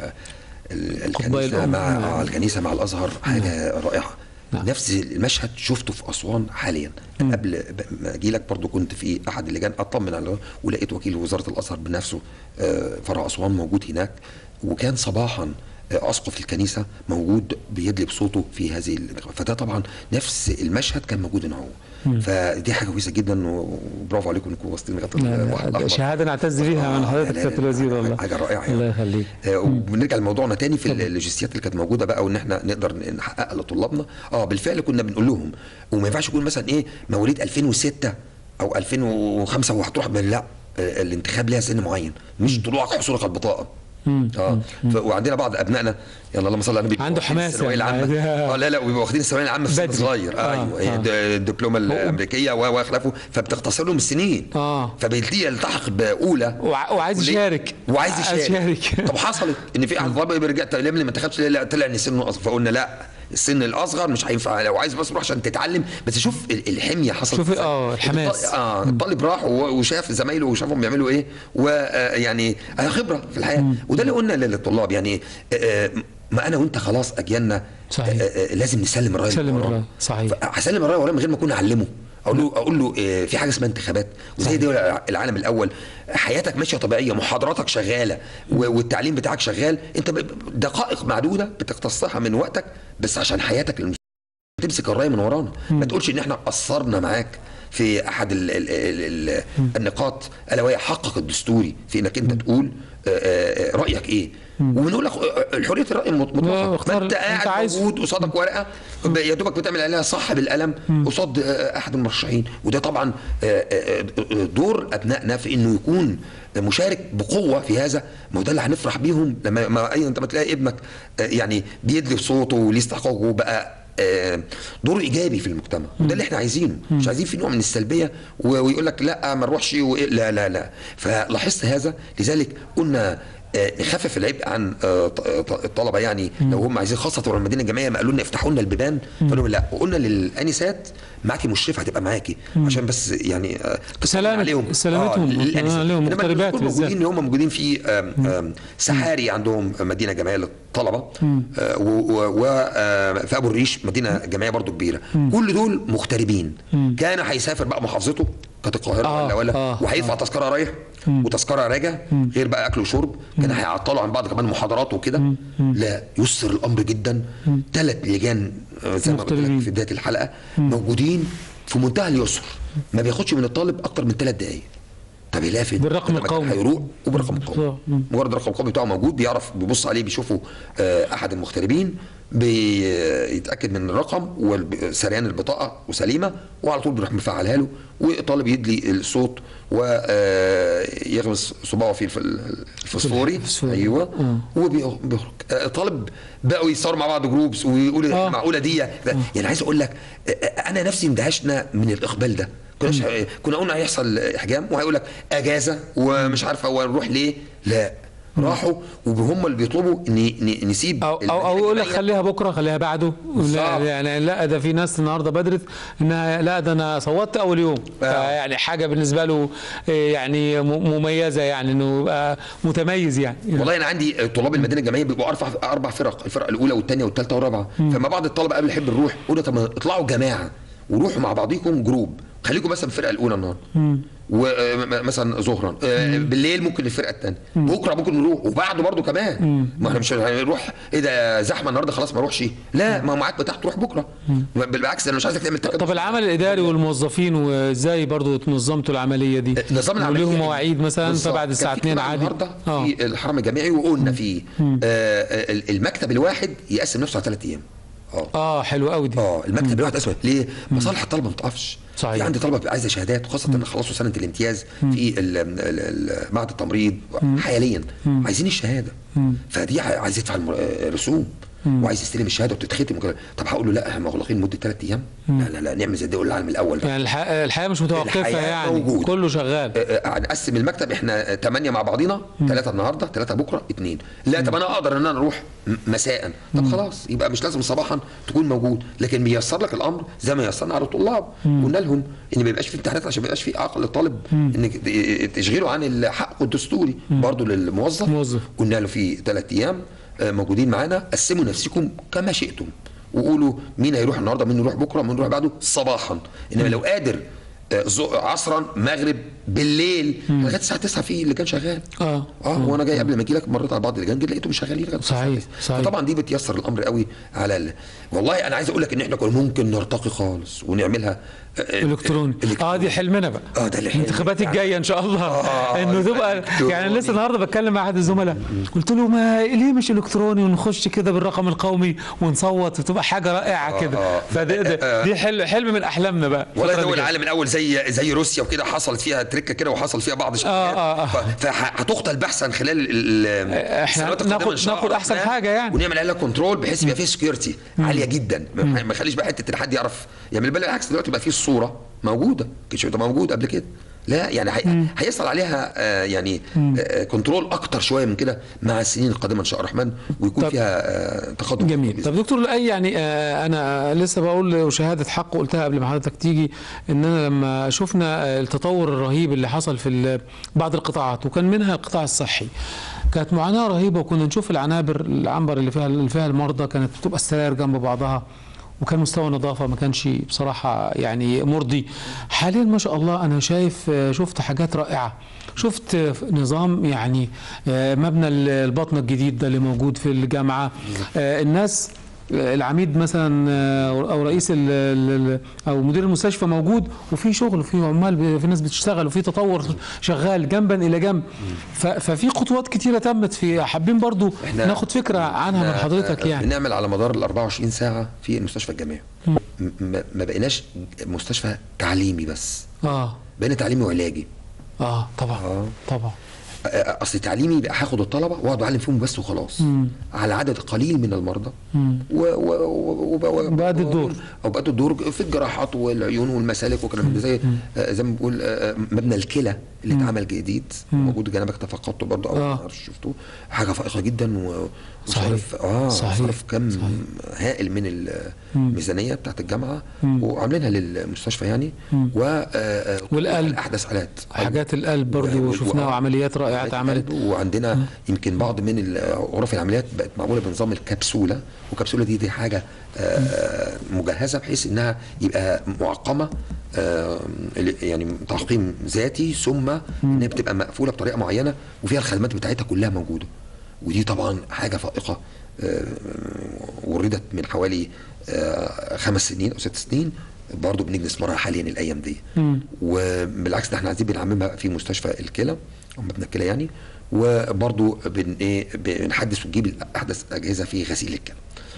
ال-
قطبي
الكنيسه
الأم.
مع
نعم.
آه، الكنيسه مع الازهر حاجه رائعه
نعم.
نفس المشهد شفته في اسوان حاليا قبل ب- ما اجي لك برضو كنت في احد اللجان اطمن على ولقيت وكيل وزاره الازهر بنفسه آه، فرع اسوان موجود هناك وكان صباحا آه، اسقف الكنيسه موجود بيدلي بصوته في هذه الانتخابات فده طبعا نفس المشهد كان موجود هنا هو فدي حاجه كويسه جدا وبرافو عليكم انكم واصلين لغايه
لا،
البحر
لا،
الأحمر.
شهاده نعتز بيها من
آه،
حضرتك
لا،
سياده
لا،
الوزير
حاجة-
والله
حاجه رائعه
الله
يعني.
يخليك
آه، وبنرجع لموضوعنا تاني في اللوجستيات اللي كانت موجوده بقى وان احنا نقدر نحققها لطلابنا اه بالفعل كنا بنقول لهم وما ينفعش يكون مثلا ايه مواليد 2006 او 2005 وهتروح من لا آه، الانتخاب ليها سن معين مش طلوعك حصولك على البطاقه اه ف- وعندنا بعض ابنائنا يلا اللهم صل على النبي
عنده
بيبقوا واخدين
حماس
الثانويه
يعني.
العامه
آه.
اه لا لا وبيبقوا واخدين الثانويه العامه في سن
بدري.
صغير
آه،
ايوه
آه.
هي د- الدبلومه الامريكيه و- واخلافه فبتختصر لهم السنين
آه.
فبيلتقي يلتحق باولى
وع- وعايز
كلية.
يشارك
وعايز
عايز
يشارك
يشارك.
طب حصلت ان في احد طلاب رجع طب ليه ما انتخبش ليه؟ لا طلع ان سنه اصغر فقلنا لا السن الاصغر مش هينفع لو عايز بس روح عشان تتعلم بس شوف ال- الحميه حصلت
شوف
إزاي.
آه، الحماس.
الط- اه الطالب راح و- وشاف زمايله وشافهم بيعملوا ايه ويعني خبره في الحياه وده اللي قلنا للطلاب يعني آه، ما انا وانت خلاص اجيالنا
صحيح.
آه، آه، لازم نسلم الرايه
نسلم
اللي ورانا.
الراية، صحيح.
هسلم الرايه وراه من غير ما اكون اعلمه اقول له اقول له آه، في حاجه اسمها انتخابات وزي
صحيح.
دول العالم الاول حياتك ماشيه طبيعيه محاضراتك شغاله و- والتعليم بتاعك شغال انت ب- دقائق معدوده بتختصها من وقتك بس عشان حياتك المس- تمسك الرايه من ورانا ما تقولش ان احنا قصرنا معاك في احد ال ال ال ال النقاط الا وهي حقك الدستوري في انك انت تقول آه، آه، رايك ايه وبنقول لك آه، حريه الراي مط-
لا،
مطلقه
اختار
ما انت
اللي انت
قاعد
عايزه.
موجود قصادك ورقه ب- يا دوبك بتعمل عليها صح بالقلم قصاد آه، احد المرشحين وده طبعا آه، آه، آه، دور ابنائنا في انه يكون مشارك بقوه في هذا ما هو ده اللي هنفرح بيهم لما ما اي انت ما تلاقي ابنك آه، يعني بيدلي بصوته وليه استحقاقه وبقى آه، دوره ايجابي في المجتمع وده اللي احنا عايزينه مش عايزين في نوع من السلبيه و- ويقول لك لا ما نروحش وإيه- لا لا لا فلاحظت هذا لذلك قلنا آه، نخفف العبء عن آه، ط- ط- الطلبه يعني لو هم عايزين خاصه بتوع المدينه الجامعيه ما قالوا لنا افتحوا لنا البيبان فقالوا لا وقلنا للانسات معاكي مشرفه هتبقى معاكي عشان بس يعني آه،
سلامة-
عليهم
سلامتهم.
للأنسات.
آه، عليهم
إنما
مغتربات
دول
بالذات.
موجودين ان هم موجودين في آم، آم، سحاري عندهم مدينه جامعيه للطلبه آه، وفي ابو الريش مدينه جامعيه برضو كبيره كل دول مغتربين كان هيسافر بقى محافظته كانت القاهره
آه،
ولا ولا
آه،
وهيدفع تذكره رايح وتذكره راجع غير بقى اكل وشرب كان هيعطلوا عن بعض كمان محاضرات وكده لا يسر الامر جدا ثلاث لجان آه، زي ما قلت
مغتربين.
لك في بدايه الحلقه موجودين في منتهى اليسر ما بياخدش من الطالب اكتر من ثلاث دقائق طب يلاقي فين؟
بالرقم
لما كان
القومي.
هيروح وبالرقم القومي
بالظبط. مم.
مجرد الرقم القومي بتاعه موجود بيعرف بيبص عليه بيشوفه آه، احد المغتربين بيتاكد من الرقم وسريان البطاقه وسليمه وعلى طول بيروح مفعلها له والطالب يدلي الصوت ويغمس صباعه في الف- الفوسفوري
الفوسفوري.
ايوه
آه.
وبيخرج آه، الطالب بقوا يصوروا مع بعض جروبس ويقول
آه.
معقوله دي يعني عايز اقول لك آه، آه، انا نفسي اندهشنا من الاقبال ده كناش كنا قلنا هيحصل احجام وهيقول لك اجازه ومش عارفه ونروح ليه لا راحوا وهم اللي بيطلبوا ان ن- نسيب
او او او يقول لك
المنهج
خليها بكره خليها بعده لا
بالظبط.
يعني لا ده في ناس النهارده بدرت انها لا ده انا صوتت اول يوم
آه.
يعني حاجه بالنسبه له إيه، يعني م- مميزه يعني انه يبقى متميز يعني
والله انا عندي طلاب المدينه الجامعيه بيبقوا اربع اربع فرق الفرقه الاولى والثانيه والثالثه والرابعه فما بعض الطلبه قبل يحب نروح قولوا طب ما اطلعوا جماعه وروحوا مع بعضيكم جروب خليكم مثلا الفرقه الاولى النهارده ومثلا ظهرا آه، بالليل ممكن الفرقه الثانيه بكره ممكن نروح وبعده برضه كمان ما احنا مش هنروح ايه ده زحمه النهارده خلاص ما اروحش لا ما هو معاك بتاع تروح بكره بالعكس انا مش عايزك تعمل تكدس
طب العمل الاداري والموظفين وازاي برضو تنظمتوا العمليه دي
نظام العمليه
وليهم
يعني
مواعيد مثلا
بالظبط.
فبعد الساعه
كان في
2
اجتماع
عادي
النهارده
اه
في الحرم الجامعي وقلنا فيه آه ال- المكتب الواحد يقسم نفسه على ثلاث ايام اه
اه حلو قوي دي
اه المكتب الواحد اسمه ليه مصالح الطلبه ما تقفش
صحيح.
في عندي طلبه بتبقى عايزه شهادات وخاصه ان خلصوا سنه الامتياز في ال- ال- ال- معهد التمريض حاليا عايزين الشهاده فدي ع- عايز يدفع الم- آه، رسوم وعايز يستلم الشهاده وتتختم وكده طب هقول له لا احنا مغلقين لمده ثلاث ايام لا لا لا نعمل زي الدول العالم الاول بقى.
يعني الح... الحياه مش متوقفه
الحياة
يعني
موجودة.
كله شغال
آه، آه، هنقسم المكتب احنا ثمانية مع بعضينا ثلاثة النهارده ثلاثة بكرة اثنين لا طب انا اقدر ان انا اروح م- مساء طب خلاص يبقى مش لازم صباحا تكون موجود لكن بيسر لك الامر زي ما يسرنا على الطلاب قلنا لهم ان ما يبقاش في امتحانات عشان ما يبقاش في عقل للطالب ان تشغيله عن الحق الدستوري برضه للموظف
موظف.
قلنا له في ثلاث ايام آه، موجودين معانا قسموا نفسكم كما شئتم وقولوا مين هيروح النهارده مين يروح بكره مين يروح بعده صباحا انما لو قادر آه، ز- عصرا مغرب بالليل لغايه الساعه 9 في اللي كان شغال
اه
اه وانا جاي قبل ما اجي لك مريت على بعض اللجان جيت لقيتهم شغالين لغايه الساعة
صحيح،
9.
صحيح.
فطبعا دي بتيسر الامر قوي على ال... والله انا عايز اقول لك ان احنا كنا ممكن نرتقي خالص ونعملها آه، آه،
الكتروني اه دي حلمنا بقى
اه ده اللي حلم.
الانتخابات الجايه ان شاء الله
آه،
انه تبقى
إلكتروني.
يعني لسه النهارده بتكلم مع احد الزملاء قلت له ما ليه مش الكتروني ونخش كده بالرقم القومي ونصوت وتبقى حاجه رائعه كده
آه.
فدي ده- دي حلم حلم من احلامنا بقى
ولا
الفترة
دول
اللي جاية.
العالم الاول زي زي روسيا وكده حصلت فيها تركه كده وحصل فيها بعض الشركات
آه، آه.
ف- فهتقتل بحثا خلال ال- ال-
إحنا
السنوات القادمة
ناخد-
إن شاء
ناخد
الله
أحسن
الرحمن،
حاجة يعني.
ونعمل عليها كنترول بحيث يبقى فيه سكيورتي عاليه جدا ما ما يخليش بقى حته ان حد يعرف يعمل بل بالعكس دلوقتي بقى فيه الصوره موجوده كانش بتبقى موجود قبل كده لا يعني هي- هيصل عليها آه، يعني آه، كنترول اكتر شويه من كده مع السنين القادمه ان شاء الله الرحمن ويكون
طب-
فيها آه، تقدم
جميل طب دكتور لأي يعني آه، انا لسه بقول وشهاده حق قلتها قبل ما حضرتك تيجي ان انا لما شفنا آه، التطور الرهيب اللي حصل في ال- بعض القطاعات وكان منها القطاع الصحي كانت معاناه رهيبه وكنا نشوف العنابر العنبر اللي فيها اللي فيها المرضى كانت بتبقى السراير جنب بعضها وكان مستوى النظافه ما كانش بصراحه يعني مرضي حاليا ما شاء الله انا شايف آه، شفت حاجات رائعه شفت آه، نظام يعني آه، مبنى البطنه الجديد ده اللي موجود في الجامعه آه، الناس العميد مثلا آه، او رئيس ال ال او مدير المستشفى موجود وفي شغل وفي عمال ب- في ناس بتشتغل وفي تطور شغال جنبا الى جنب ف- ففي خطوات كتيره تمت في حابين برضو
إحنا-
ناخد فكره عنها من حضرتك
آه،
يعني
بنعمل على مدار ال 24 ساعه في المستشفى الجامعي م- ما ما بقيناش مستشفى تعليمي بس
اه
بقينا تعليمي وعلاجي
اه طبعا
آه.
طبعا
آه، اصل تعليمي بقى هاخد الطلبه واقعد اعلم فيهم بس وخلاص على عدد قليل من المرضى و و و و و
بقد الدور.
او بقد الدور في الجراحات والعيون والمسالك وكلام من ده زي آه، زي ما بنقول آه، مبنى الكلى اللي اتعمل جديد موجود جنبك تفقدته برضه او
آه.
ما اعرفش شفتوه حاجه فائقه جدا و
صحيح.
وصرف اه
صحيح.
صرف كم
صحيح.
هائل من الميزانيه بتاعت الجامعه وعاملينها للمستشفى يعني و آه، آه،
والقلب.
احدث حالات
حاجات القلب برضو
و-
شفناها
و-
وعمليات رائعه
عمليات
اتعملت
قلب، وعندنا يمكن بعض من ال- غرف العمليات بقت معموله بنظام الكبسوله والكبسوله دي دي حاجه آه، مجهزه بحيث انها يبقى معقمه آه، يعني تعقيم ذاتي ثم انها بتبقى مقفوله بطريقه معينه وفيها الخدمات بتاعتها كلها موجوده ودي طبعا حاجه فائقه آه، وردت من حوالي آه، خمس سنين او ست سنين برضه بنيجي نسمرها حاليا الايام دي وبالعكس ده احنا عايزين بنعممها في مستشفى الكلى او مبنى الكلى يعني وبرضه بن ايه بنحدث ونجيب احدث اجهزه في غسيل الكلى.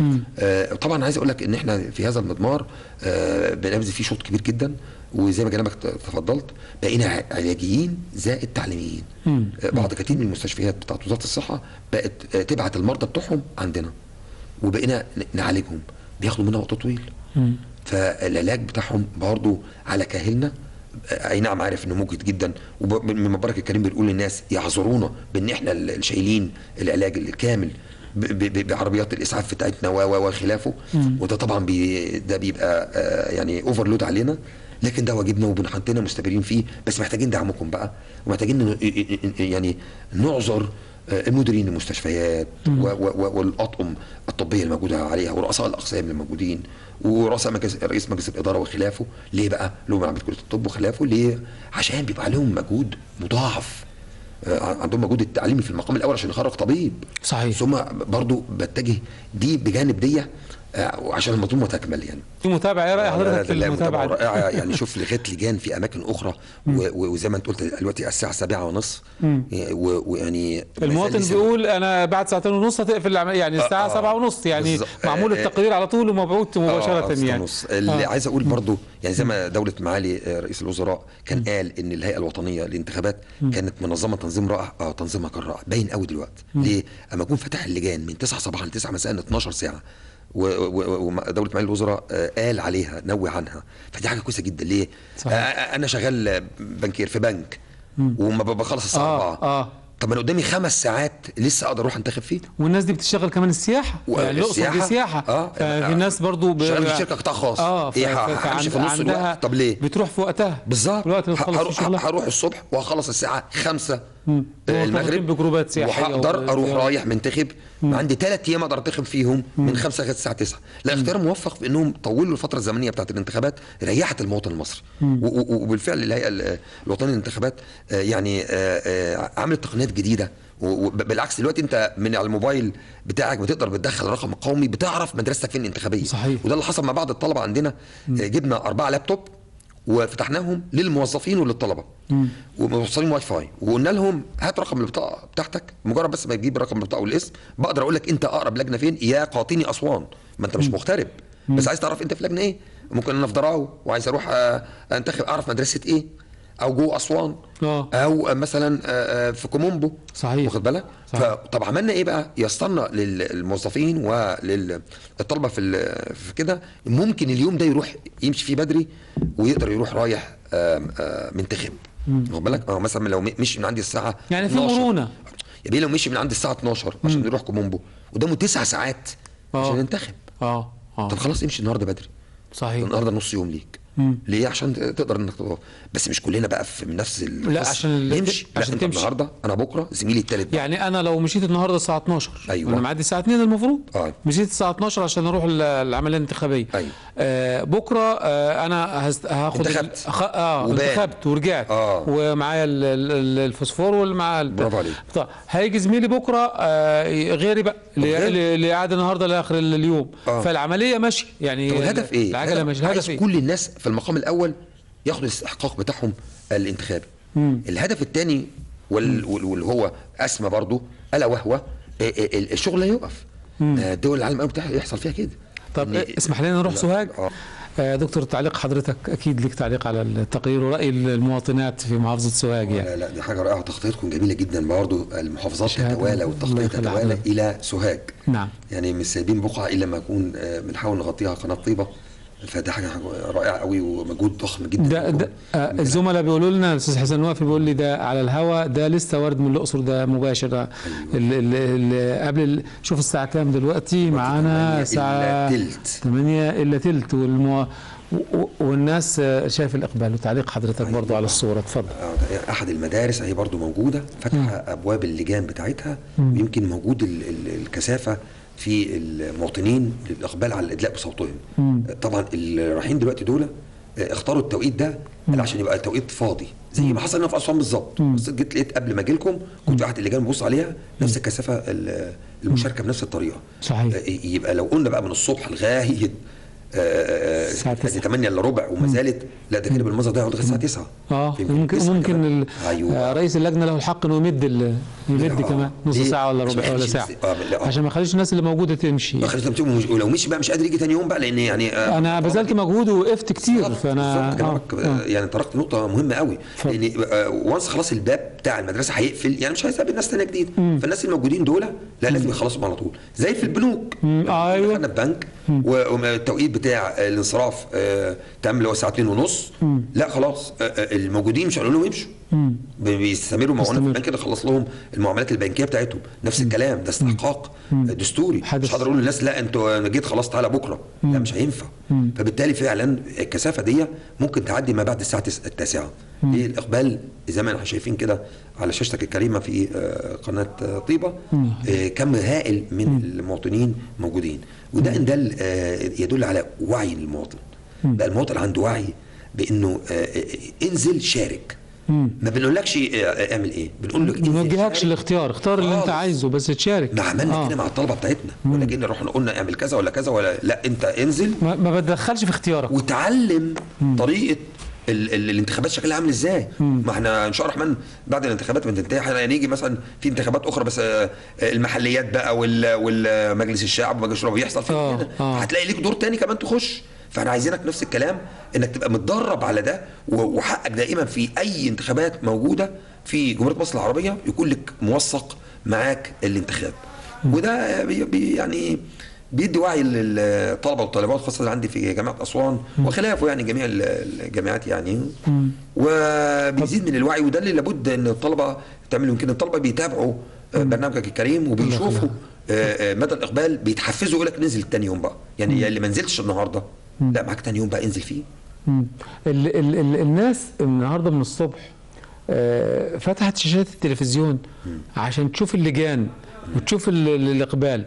آه طبعا عايز اقول لك ان احنا في هذا المضمار آه بنبذل فيه شوط كبير جدا وزي ما كلامك تفضلت بقينا ع- علاجيين زائد تعليميين آه بعض كتير من المستشفيات بتاعت وزاره الصحه بقت آه تبعت المرضى بتوعهم عندنا وبقينا ن- نعالجهم بياخدوا منا وقت طويل فالعلاج بتاعهم برضه على كاهلنا آه، اي نعم عارف انه مجهد جدا ومن مبارك الكريم بنقول للناس يعذرونا بان احنا ال- الشايلين العلاج الكامل ب- ب- بعربيات الاسعاف بتاعتنا و و وخلافه وده طبعا بي ده بيبقى آه، يعني اوفرلود علينا لكن ده واجبنا وبنحطنا مستمرين فيه بس محتاجين دعمكم بقى ومحتاجين ن- يعني نعذر آه، المديرين المستشفيات و- و- و- والاطقم الطبيه الموجوده عليها ورؤساء الاقسام الموجودين ورؤساء مجلس رئيس مجلس الاداره وخلافه ليه بقى؟ اللي هم عمليه كليه الطب وخلافه ليه؟ عشان بيبقى عليهم مجهود مضاعف آه، عندهم مجهود التعليمي في المقام الاول عشان يخرج طبيب
صحيح.
ثم برضو بتجه دي بجانب دي آه، وعشان المنظومه تكمل يعني
في متابعه ايه راي حضرتك في
لا، لا،
المتابعه دي؟
رائعه يعني شوف لغايه لجان في اماكن اخرى و- و- وزي ما انت قلت دلوقتي الساعه 7 ونص و- ويعني ما
المواطن
زال لسه-
بيقول انا بعد ساعتين ونص هتقفل العمل يعني الساعه
آه، آه.
7 ونص يعني
بالظبط.
معمول
آه،
التقرير على طول ومبعوث مباشره
آه،
يعني
ونص. اللي
آه.
عايز اقول برضو يعني زي ما دوله معالي آه، رئيس الوزراء كان قال ان الهيئه الوطنيه للانتخابات كانت منظمه تنظيم رائع اه تنظيمها كان رائع باين قوي دلوقتي ليه اما اكون فاتح اللجان من 9 صباحا ل 9 مساء 12 ساعه و- و- ودوله معالي الوزراء آه، قال عليها نوه عنها فدي حاجه كويسه جدا ليه
صحيح.
آه، انا شغال بنكير في بنك وما ب- بخلص الساعه
اه
4
اه
طب انا قدامي خمس ساعات لسه اقدر اروح انتخب فيه
والناس دي بتشتغل كمان السياحه يعني الاقصر دي
والسياحة-
سياحه
آه.
ففي ناس برضو ب...
شغال في شركه قطاع خاص
اه ف...
ايه
ف...
ه- همشي في نص
عندها
الوقت طب ليه
بتروح في وقتها
بالظبط
الوقت اللي بتخلص فيه
هروح
شغلها
هروح الصبح وهخلص الساعه 5
مرتبطين
المغرب
بجروبات سياحية
وهقدر
و-
اروح
و-
رايح منتخب عندي ثلاث ايام اقدر انتخب فيهم من 5 لغايه الساعه 9 لا اختيار موفق في انهم طولوا الفتره الزمنيه بتاعت الانتخابات ريحت المواطن المصري و- و- وبالفعل الهيئه ال- الوطنيه للانتخابات آه، يعني آه، آه، عملت تقنيات جديده وبالعكس دلوقتي انت من على الموبايل بتاعك بتقدر بتدخل الرقم القومي بتعرف مدرستك فين الانتخابيه
صحيح.
وده اللي حصل مع بعض الطلبه عندنا آه، جبنا اربعه لابتوب وفتحناهم للموظفين وللطلبه وموصلين واي فاي وقلنا لهم هات رقم البطاقه بتاعتك مجرد بس ما تجيب رقم البطاقه والاسم بقدر اقول لك انت اقرب لجنه فين يا قاطني اسوان ما انت مش مغترب بس عايز تعرف انت في لجنه ايه ممكن انا في دراو وعايز اروح آه، انتخب اعرف مدرسه ايه او جوه اسوان
آه.
او مثلا آه، آه، في كومومبو
صحيح.
واخد بالك
صحيح.
فطب عملنا ايه بقى يسرنا للموظفين وللطلبه في ال- في كده ممكن اليوم ده يروح يمشي فيه بدري ويقدر يروح رايح آم، آه، منتخب واخد بالك اه مثلا لو م- مشي من عندي الساعه
يعني في
12.
مرونة.
يا بيه لو مشي من عندي الساعه 12 عشان يروح كومومبو قدامه تسع ساعات
آه.
عشان ينتخب
اه اه
طب خلاص امشي النهارده بدري
صحيح
النهارده نص يوم ليك ليه عشان تقدر انك تقف بس مش كلنا بقى في نفس ال-
لا،
القصة.
عشان ال-
نمشي لا
عشان
انت
تمشي.
النهارده انا بكره زميلي التالت بقى.
يعني انا لو مشيت النهارده الساعه 12
أيوة.
وانا معدي الساعه 2 المفروض
آه.
مشيت الساعه 12 عشان اروح ال- العمليه الانتخابيه
أيوة.
آه بكره آه انا هست... هاخد ال-
انتخبت.
أخ... اه
وبان.
انتخبت ورجعت
آه.
ومعايا ال- ال- ال- الفوسفور والمع ال...
برافو عليك.
طيب هيجي زميلي بكره آه غيري بقى اللي
غير.
اللي- اللي قاعد النهارده لاخر ال- اليوم
آه.
فالعمليه ماشيه يعني
طب الهدف ايه؟
العجله
الهدف-
ماشيه
عايز
الهدف ايه؟
كل الناس في المقام الاول ياخدوا الاستحقاق بتاعهم الانتخابي. الهدف الثاني واللي هو اسمى برضو الا وهو آه، آه، الشغل لا يقف. آه، دول العالم قوي بتاع- يحصل فيها كده.
طب
إن-
اسمح لنا نروح
لا.
سوهاج
آه.
آه، دكتور تعليق حضرتك اكيد لك تعليق على التقرير وراي المواطنات في محافظه سوهاج يعني
لا لا دي حاجه رائعه تخطيطكم جميله جدا برضه المحافظات
شهادة.
تتوالى
الله
والتخطيط
يخلي
تتوالى
حضرتك.
الى سوهاج
نعم
يعني مش سايبين بقعه الا ما يكون آه، بنحاول نغطيها قناه طيبه فده حاجه رائعه قوي ومجهود ضخم جدا
ده, ده آه، الزملاء بيقولوا لنا الاستاذ حسن وافي بيقول لي ده على الهوا ده لسه وارد من الاقصر ده مباشر ده ال ال ال قبل ال شوف الساعه كام دلوقتي معانا
8
ساعه
إلا تلت.
8 الا تلت والمو... و- و- والناس آه، شايف الاقبال وتعليق حضرتك برضو على الصوره اتفضل
آه، ده احد المدارس اهي برضو موجوده فاتحه ابواب اللجان بتاعتها ويمكن موجود ال- ال- الكثافه في المواطنين للاقبال على الادلاء بصوتهم آه، طبعا اللي رايحين دلوقتي دول آه، اختاروا التوقيت ده عشان يبقى توقيت فاضي زي ما حصل هنا في اسوان بالظبط بس جيت لقيت قبل ما اجي لكم كنت واحد اللجان ببص عليها نفس الكثافه ال- المشاركه بنفس الطريقه
صحيح.
آه، يبقى لو قلنا بقى من الصبح لغايه آه،
الساعة
آه،
9.
8 الا ربع وما زالت لا ده كده بالمنظر ده هيقعد لغايه الساعه 9
اه
يمكن
ممكن
تسعة
ممكن
كمان.
ال...
ايوه
آه، رئيس اللجنه له الحق انه يمد ال... يمد
آه.
كمان نص
ليه؟
ساعه ولا
عشان
ربع
ما
ولا
يخليش
ساعه
الناس- آه، لا، آه.
عشان ما يخليش الناس اللي موجوده تمشي
ما خليش لما تشوف- ولو مشي بقى مش قادر يجي تاني يوم بقى لان يعني آه،
انا بذلت مجهود ووقفت كتير
بالظبط،
فانا
بالظبط كلامك
آه.
آه. يعني طرقت نقطة مهمة قوي
اتفضل.
لأن آه، وانس خلاص الباب بتاع المدرسة هيقفل يعني مش هيستقبل ناس تانية جديد فالناس الموجودين دول لا لازم يخلصوا على طول زي في البنوك
أيوة.
دخلنا البنك والتوقيت بتاع آه، الانصراف آه، تم اللي هو الساعة 2 ونص لا خلاص آه، آه، الموجودين مش هنقول لهم يمشوا بي- بيستمروا معانا في
يستمر.
البنك نخلص لهم المعاملات البنكيه بتاعتهم نفس الكلام ده استحقاق دستوري
حدث.
مش هقدر اقول للناس لا انتوا انا جيت خلاص تعالى بكره لا مش هينفع فبالتالي فعلا الكثافه دي ممكن تعدي ما بعد الساعه تس- التاسعه ايه الاقبال زي ما احنا شايفين كده على شاشتك الكريمه في آه، قناه آه، طيبه آه، كم هائل من المواطنين موجودين وده ان دل آه، يدل على وعي المواطن بقى المواطن عنده وعي بانه آه، آه، انزل شارك ما بنقولكش آه، اعمل ايه بنقول لك
ما
انزل
نوجهكش
شارك.
الاختيار اختار اللي انت
خالص.
عايزه بس تشارك
ما عملنا
آه.
كده مع الطلبه بتاعتنا ولا جينا رحنا قلنا اعمل كذا ولا كذا ولا لا انت انزل
ما, ما بتدخلش في اختيارك
وتعلم طريقه ال ال الانتخابات شكلها عامل ازاي ما احنا ان شاء الله الرحمن بعد الانتخابات ما تنتهي احنا هنيجي مثلا في انتخابات اخرى بس آه، آه، المحليات بقى وال- والمجلس الشعب ومجلس الشورى بيحصل فيه
آه،
كده
آه.
هتلاقي ليك دور تاني كمان تخش فاحنا عايزينك نفس الكلام انك تبقى متدرب على ده و- وحقك دائما في اي انتخابات موجوده في جمهوريه مصر العربيه يكون لك موثق معاك الانتخاب وده بي بي يعني بيدي وعي للطلبه والطالبات خاصه عندي في جامعه اسوان وخلافه يعني جميع ال- الجامعات يعني وبيزيد من الوعي وده اللي لابد ان الطلبه تعمله يمكن الطلبه بيتابعوا آه، برنامجك الكريم وبيشوفوا آه، آه، مدى الاقبال بيتحفزوا يقول لك ننزل تاني يوم بقى يعني يا اللي ما نزلتش النهارده لا معاك تاني يوم بقى انزل فيه
مم. ال ال ال الناس النهارده من الصبح آه، فتحت شاشات التلفزيون عشان تشوف اللجان وتشوف ال- ال- الاقبال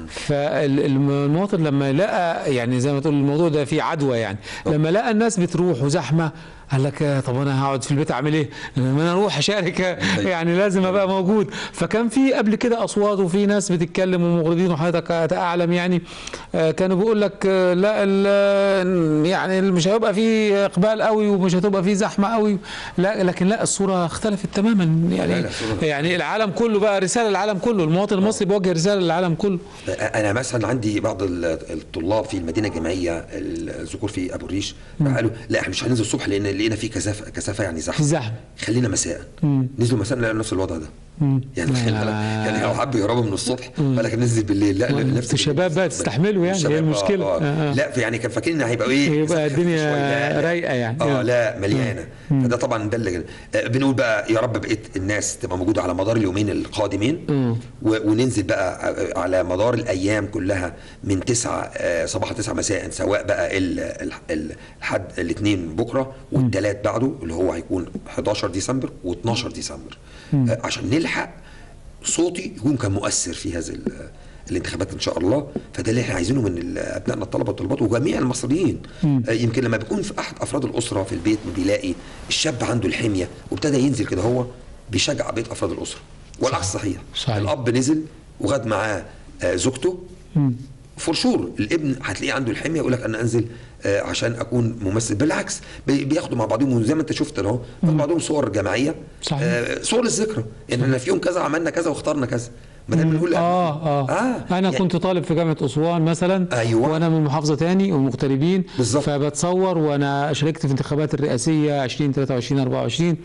فالمواطن لما لقى يعني زي ما تقول الموضوع ده فيه عدوى يعني لما لقى الناس بتروح وزحمه قال لك آه، طب انا هقعد في البيت اعمل ايه؟ لما انا اروح اشارك آه، يعني لازم ابقى موجود فكان في قبل كده اصوات وفي ناس بتتكلم ومغرضين وحضرتك اعلم يعني آه، كانوا بيقول لك آه، لا ال- يعني مش هيبقى في اقبال قوي ومش هتبقى في زحمه قوي لا لكن لا الصوره اختلفت تماما
لا،
يعني
لا، الصورة-
يعني العالم كله بقى رساله للعالم كله المواطن المصري بيوجه رساله للعالم كله
انا مثلا عندي بعض ال- الطلاب في المدينه الجامعيه الذكور في ابو الريش قالوا لا احنا مش هننزل الصبح لان لقينا في كثافه كثافه يعني
في
زحمه
زحمه
خلينا مساء نزلوا مساء لقوا نفس الوضع ده يعني تخيل بالك، يعني لو حبوا يهربوا من الصبح بالك ننزل بالليل لا لا
وانتوا
نفس
شباب بقى تستحملوا يعني، هي
الشباب، آه،
المشكلة.
آه.
آه، آه.
لا في يعني كان فاكرين ان هيبقى ايه
يبقى
زحمة
الدنيا
شوية. لا، لا.
رايقة يعني.
اه
آه.
لا مليانه فده طبعا ده اللي آه، بنقول بقى يا رب بقيت الناس تبقى موجوده على مدار اليومين القادمين
مم.
و- وننزل بقى على مدار الايام كلها من 9 صباح 9 مساء سواء بقى ال- ال- ال- الحد الاثنين بكره والثلاث بعده اللي هو هيكون 11 ديسمبر و12 ديسمبر آه، عشان نلحق صوتي يكون كان مؤثر في هذه ال- الانتخابات ان شاء الله فده اللي احنا عايزينه من ال- ابنائنا الطلبه والطالبات وجميع المصريين آه، يمكن لما بيكون في احد افراد الاسره في البيت بيلاقي الشاب عنده الحميه وابتدى ينزل كده هو بيشجع بقيه افراد الاسره والعكس صحيح
صحيح.
الاب نزل وغاد معاه آه، زوجته فور شور الابن هتلاقيه عنده الحميه يقول لك انا انزل آه، عشان اكون ممثل بالعكس بي- بياخدوا مع بعضهم وزي ما انت شفت اهو مع بعضهم صور جماعيه
صحيح.
آه، صور للذكرى ان احنا في يوم كذا عملنا كذا واخترنا كذا ما ده بنقول
اه اه,
آه.
انا
يعني-
كنت طالب في جامعه اسوان مثلا
أيوة.
وانا من محافظه تاني ومغتربين
بالظبط.
فبتصور وانا شاركت في انتخابات الرئاسيه 20 23 24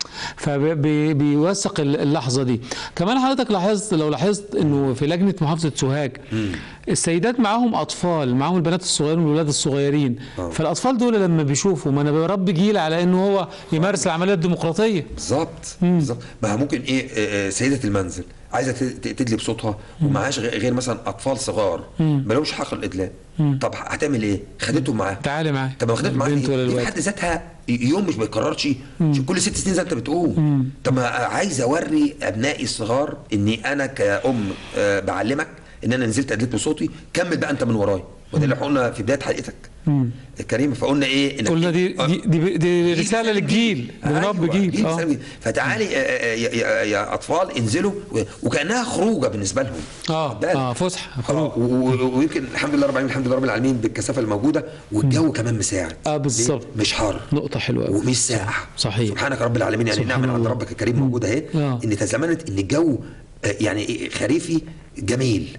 فبيوثق اللحظه دي كمان حضرتك لاحظت لو لاحظت انه في لجنه محافظه سوهاج السيدات معاهم اطفال معاهم البنات الصغيرين والولاد الصغيرين
آه.
فالاطفال دول لما بيشوفوا ما انا بربي جيل على انه هو يمارس العمليه الديمقراطيه
بالظبط بالظبط ما هو ممكن ايه آه، آه، سيده المنزل عايزه ت- ت- تدلي بصوتها ومعهاش غ- غير مثلا اطفال صغار ما لهمش حق الادلاء طب هتعمل ايه؟ خدتهم معاها
تعالي معايا
طب ما خدت معاك
البنت ولا
دي في
الولد
حد ذاتها يوم مش بيكررش مش كل ست سنين زي ما انت بتقول طب ما عايز اوري ابنائي الصغار اني انا كأم آه، بعلمك ان انا نزلت ادلت بصوتي كمل بقى انت من ورايا وده اللي قلنا في بدايه حلقتك الكريمه فقلنا ايه انك
قلنا دي دي, دي, دي رساله للجيل بنربي
أيوة،
جيل
جيل
اه
سوي. فتعالي آه، آه، يا, يا, يا اطفال انزلوا و- وكانها خروجه بالنسبه لهم
اه
خد بالك.
اه فسحه
آه،
خروج
و- و- ويمكن الحمد لله رب العالمين الحمد لله رب العالمين بالكثافه الموجوده والجو كمان مساعد
آه، بالظبط.
ليه؟ مش حار
نقطه حلوه قوي
ومش ساقع
صحيح.
سبحانك رب العالمين يعني
سبحان
نعمه من عند
الله.
ربك الكريم موجوده اهي
آه.
ان تزامنت ان الجو آه، يعني إيه، خريفي جميل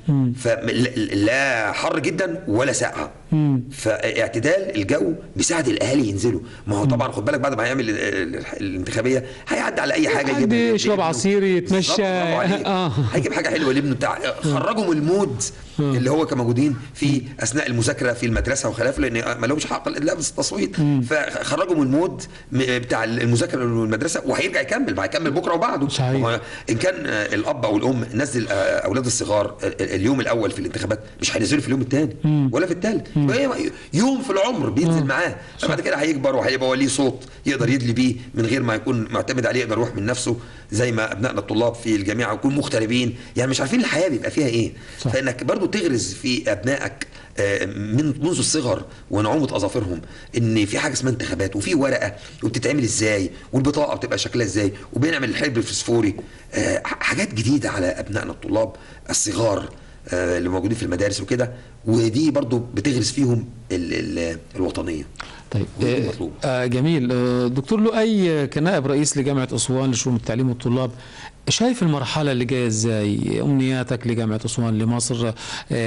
فلا حر جدا ولا ساقعه فاعتدال الجو بيساعد الاهالي ينزلوا ما هو طبعا خد بالك بعد ما هيعمل ال- ال- الانتخابيه هيعدي على اي حاجه
حد
يجيب-
يشرب
يجيب-
عصير، يتمشى.
بالظبط، برافو عليك.
آه.
هيجيب حاجه حلوه لابنه بتاع خرجوا من المود اللي هو كانوا موجودين في اثناء المذاكره في المدرسه وخلافه لان ما لهمش حق الادلاء بالتصويت فخرجوا من المود م- بتاع المذاكره والمدرسه وهيرجع يكمل ما هيكمل بكره وبعده
صحيح.
هو ان كان آه، الاب او الام نزل آه، اولاد الصغار آه، اليوم الاول في الانتخابات مش هينزلوا في اليوم الثاني ولا في الثالث يوم في العمر بينزل معاه بعد كده هيكبر وهيبقى وليه صوت يقدر يدلي بيه من غير ما يكون معتمد عليه يقدر يروح من نفسه زي ما ابنائنا الطلاب في الجامعه يكونوا مغتربين يعني مش عارفين الحياه بيبقى فيها ايه
صح.
فانك برضو تغرز في ابنائك آه، من منذ الصغر ونعومه اظافرهم ان في حاجه اسمها انتخابات وفي ورقه وبتتعمل ازاي والبطاقه بتبقى شكلها ازاي وبنعمل الحبر الفسفوري آه، حاجات جديده على ابنائنا الطلاب الصغار آه، اللي موجودين في المدارس وكده ودي برضو بتغرس فيهم ال ال الوطنيه
طيب
وده
آه،
المطلوب.
آه جميل آه دكتور لؤي كنائب رئيس لجامعه اسوان لشؤون التعليم والطلاب شايف المرحله اللي جايه ازاي امنياتك لجامعه اسوان لمصر آه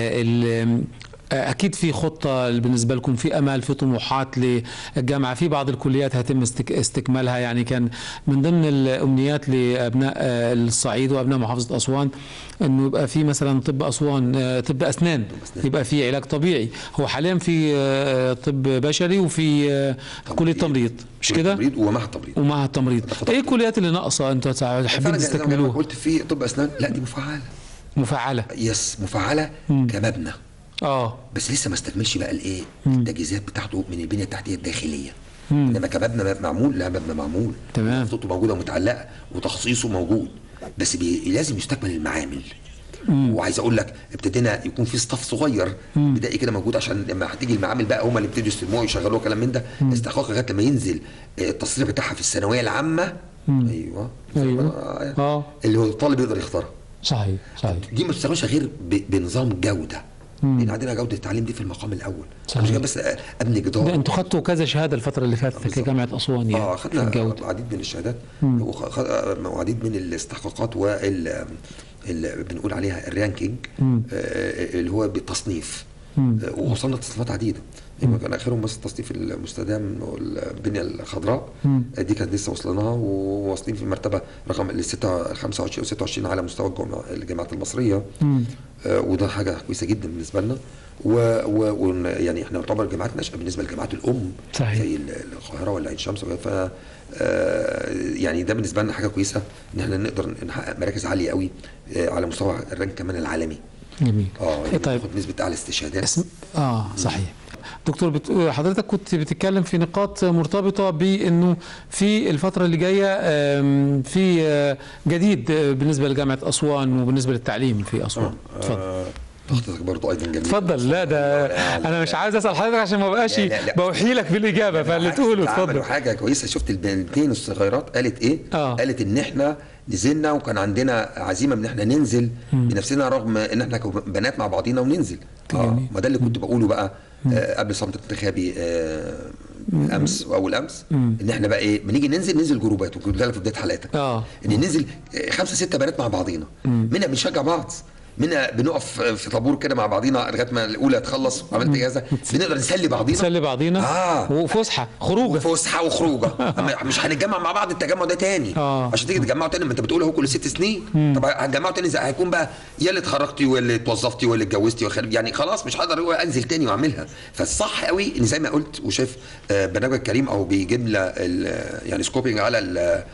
ال- آه، اكيد في خطه بالنسبه لكم في امال في طموحات للجامعه في بعض الكليات هيتم استك- استكمالها يعني كان من ضمن الامنيات لابناء آه، الصعيد وابناء محافظه اسوان انه يبقى في مثلا طب اسوان آه، طب اسنان
أسنان.
يبقى في علاج طبيعي هو حاليا في آه، طب بشري وفي آه، كليه تمريض مش كده
تمريض ومعهد تمريض
ومعهد التمريض ايه الكليات اللي ناقصه انتوا حابين
فعلا زي ما
تستكملوها
قلت في طب اسنان لا دي مفعله
مفعله
يس مفعله كمبنى
اه
بس لسه ما استكملش بقى الايه التجهيزات بتاعته من البنيه التحتيه الداخليه انما كمبنى معمول لا مبنى معمول
تمام.
خطوطه موجوده ومتعلقه وتخصيصه موجود بس بي لازم يستكمل المعامل وعايز اقول لك ابتدينا يكون في ستاف صغير بدائي كده موجود عشان لما هتيجي المعامل بقى هم اللي يبتدوا يستلموها ويشغلوها كلام من ده استحقاق لغايه لما ينزل آه، التصريح بتاعها في الثانويه العامه ايوه
أيوة.
آه،
آه.
اللي هو الطالب يقدر يختارها
صحيح صحيح
دي ما بتشتغلش غير ب- بنظام جوده لان عندنا جوده التعليم دي في المقام الاول
صحيح.
مش جاي بس ابني جدار
ده انتوا خدتوا كذا شهاده الفتره اللي فاتت كجامعه اسوان يعني
اه
في
خدنا
الجوده
عديد من الشهادات وخ- خ- وعديد من الاستحقاقات وال اللي بنقول عليها الرانكينج آه، اللي هو بالتصنيف آه، ووصلنا تصنيفات عديده يبقى كان اخرهم بس التصنيف المستدام والبنيه الخضراء آه، دي كانت لسه وصلناها وواصلين في المرتبه رقم ال 6 25 او 26 على مستوى الجامعة- الجامعات المصريه آه، وده حاجه كويسه جدا بالنسبه لنا و, و, و يعني احنا نعتبر جامعات ناشئه بالنسبه للجامعات الام
صحيح.
زي ال- القاهره ولا عين شمس وكده. ف آه، يعني ده بالنسبه لنا حاجه كويسه ان احنا نقدر نحقق مراكز عاليه قوي آه، على مستوى الرانك كمان العالمي
جميل
اه
إيه
يعني
طيب
ناخد نسبه اعلى استشهادات
اسم اه صحيح دكتور بت... حضرتك كنت بتتكلم في نقاط مرتبطه بانه في الفتره اللي جايه آم، في آه، جديد آه، بالنسبه لجامعه اسوان وبالنسبه للتعليم في اسوان اتفضل
آه، تخطيطك برضو ايضا جميل
اتفضل لا ده
لا،
انا مش عايز اسال حضرتك عشان ما بقاش
لا، لا، لا.
بوحي لك بالاجابه فاللي
بالعكس،
تقوله
ده
اتفضل
عملوا حاجه كويسه شفت البنتين الصغيرات قالت ايه؟
آه.
قالت ان احنا نزلنا وكان عندنا عزيمه ان احنا ننزل بنفسنا رغم ان احنا بنات مع بعضينا وننزل اه
جميل.
ما ده اللي كنت بقوله بقى آه قبل صمت الانتخابي آه امس واول امس ان احنا بقى ايه بنيجي ننزل ننزل جروبات وكنت ده في بدايه حلقتك
آه.
ان ننزل آه، خمسه سته بنات مع بعضينا منها بنشجع بعض منها بنقف في طابور كده مع بعضينا لغايه ما الاولى تخلص وعملت اجازه بنقدر نسلي بعضينا
نسلي بعضينا
آه.
وفسحه خروجه
وفسحه وخروجه أما مش هنتجمع مع بعض التجمع ده تاني
آه.
عشان تيجي تتجمعوا تاني ما انت بتقول اهو كل ست سنين طب هتجمعوا تاني ازاي هيكون بقى يا اللي اتخرجتي ولا اللي اتوظفتي ولا اتجوزتي وخل... يعني خلاص مش هقدر هو انزل تاني واعملها فالصح قوي ان زي ما قلت وشاف آه، برنامج كريم او بيجيب لنا ال- يعني سكوبينج على ال- آه،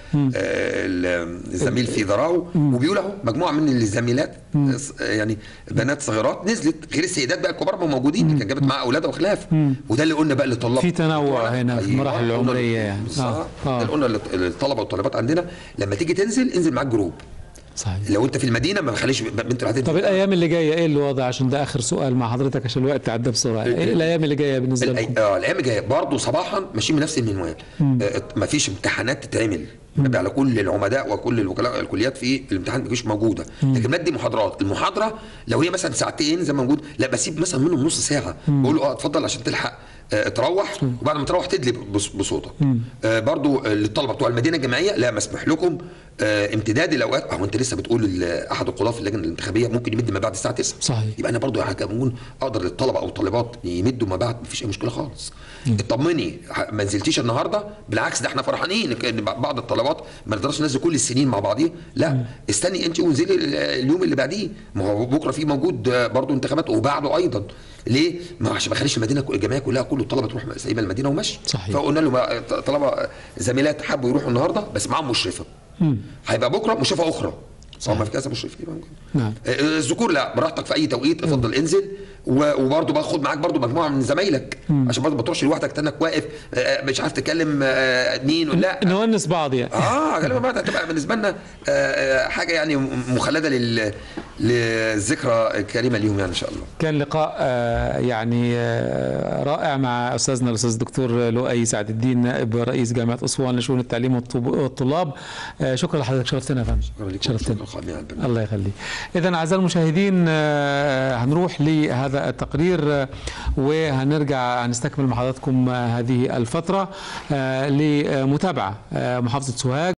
ال- الزميل في ذراعه وبيقول اهو مجموعه من الزميلات آه، يعني بنات صغيرات نزلت غير السيدات بقى الكبار ما موجودين اللي كانت جابت معاها اولادها وخلاف وده اللي قلنا بقى للطلاب
في تنوع هنا في المراحل
أيوة،
العمرية يعني.
بالظبط.
آه، آه.
ده اللي قلنا للط- للطلبه والطالبات عندنا لما تيجي تنزل انزل معاك جروب
صحيح
لو انت في المدينه ما تخليش بنت اللي
طب الايام اللي جايه ايه الوضع عشان ده اخر سؤال مع حضرتك عشان الوقت عدى بسرعه ايه الايام اللي جايه بالنسبه لكم
الأي- آه، الايام الجايه برضه صباحا ماشيين بنفس المنوال ما فيش امتحانات تتعمل على كل العمداء وكل الوكلاء الكليات في الامتحان مش موجوده لكن بدي محاضرات المحاضره لو هي مثلا ساعتين زي ما موجود لا بسيب مثلا منهم نص ساعه بقول له اه اتفضل عشان تلحق آه، تروح وبعد ما تروح تدلي بص- بصوتك آه، برضو آه، للطلبه بتوع المدينه الجامعيه لا مسموح لكم آه، امتداد الاوقات اهو انت لسه بتقول ال- احد القضاه في اللجنه الانتخابيه ممكن يمد ما بعد الساعه 9
صحيح.
يبقى انا برضو هكون اقدر للطلبه او الطالبات يمدوا ما بعد مفيش اي مشكله خالص اطمني ح- ما نزلتيش النهارده بالعكس ده احنا فرحانين ان بعض الطلبات ما نقدرش ننزل كل السنين مع بعضيها لا استني انت وانزلي ال- اليوم اللي بعديه ما هو بكره في موجود آه، برضو انتخابات وبعده ايضا ليه؟ ما عشان ما اخليش المدينه كل- الجامعيه كلها كل الطلبه تروح سايبه المدينه وماشي
صحيح.
فقلنا له ما- طلبه زميلات حبوا يروحوا النهارده بس معاهم مشرفه هيبقى بكره مشرفه اخرى
صحيح.
هو ما في كذا مشرف يبقى موجود
نعم.
آه، الذكور لا براحتك في اي توقيت افضل انزل و- وبرضه باخد معاك برضه مجموعه من زمايلك عشان برضه ما تروحش لوحدك تنك واقف آه، مش عارف تكلم آه، مين ولا لا
نونس بعض يعني
اه غالبا بقى هتبقى بالنسبه لنا آه، آه، حاجه يعني مخلده لل للذكرى الكريمه ليهم يعني ان شاء الله
كان لقاء آه، يعني آه، رائع مع استاذنا الاستاذ الدكتور لؤي سعد الدين نائب رئيس جامعه اسوان لشؤون التعليم والطب- والطلاب آه، شكرا لحضرتك شرفتنا يا فندم
شكرا لكم
شرفتنا
شكرا خالص على البرنامج.
الله يخليك اذا اعزائي المشاهدين آه، هنروح لهذا التقرير آه، وهنرجع هنستكمل مع حضراتكم آه، هذه الفتره آه، لمتابعه آه، محافظه سوهاج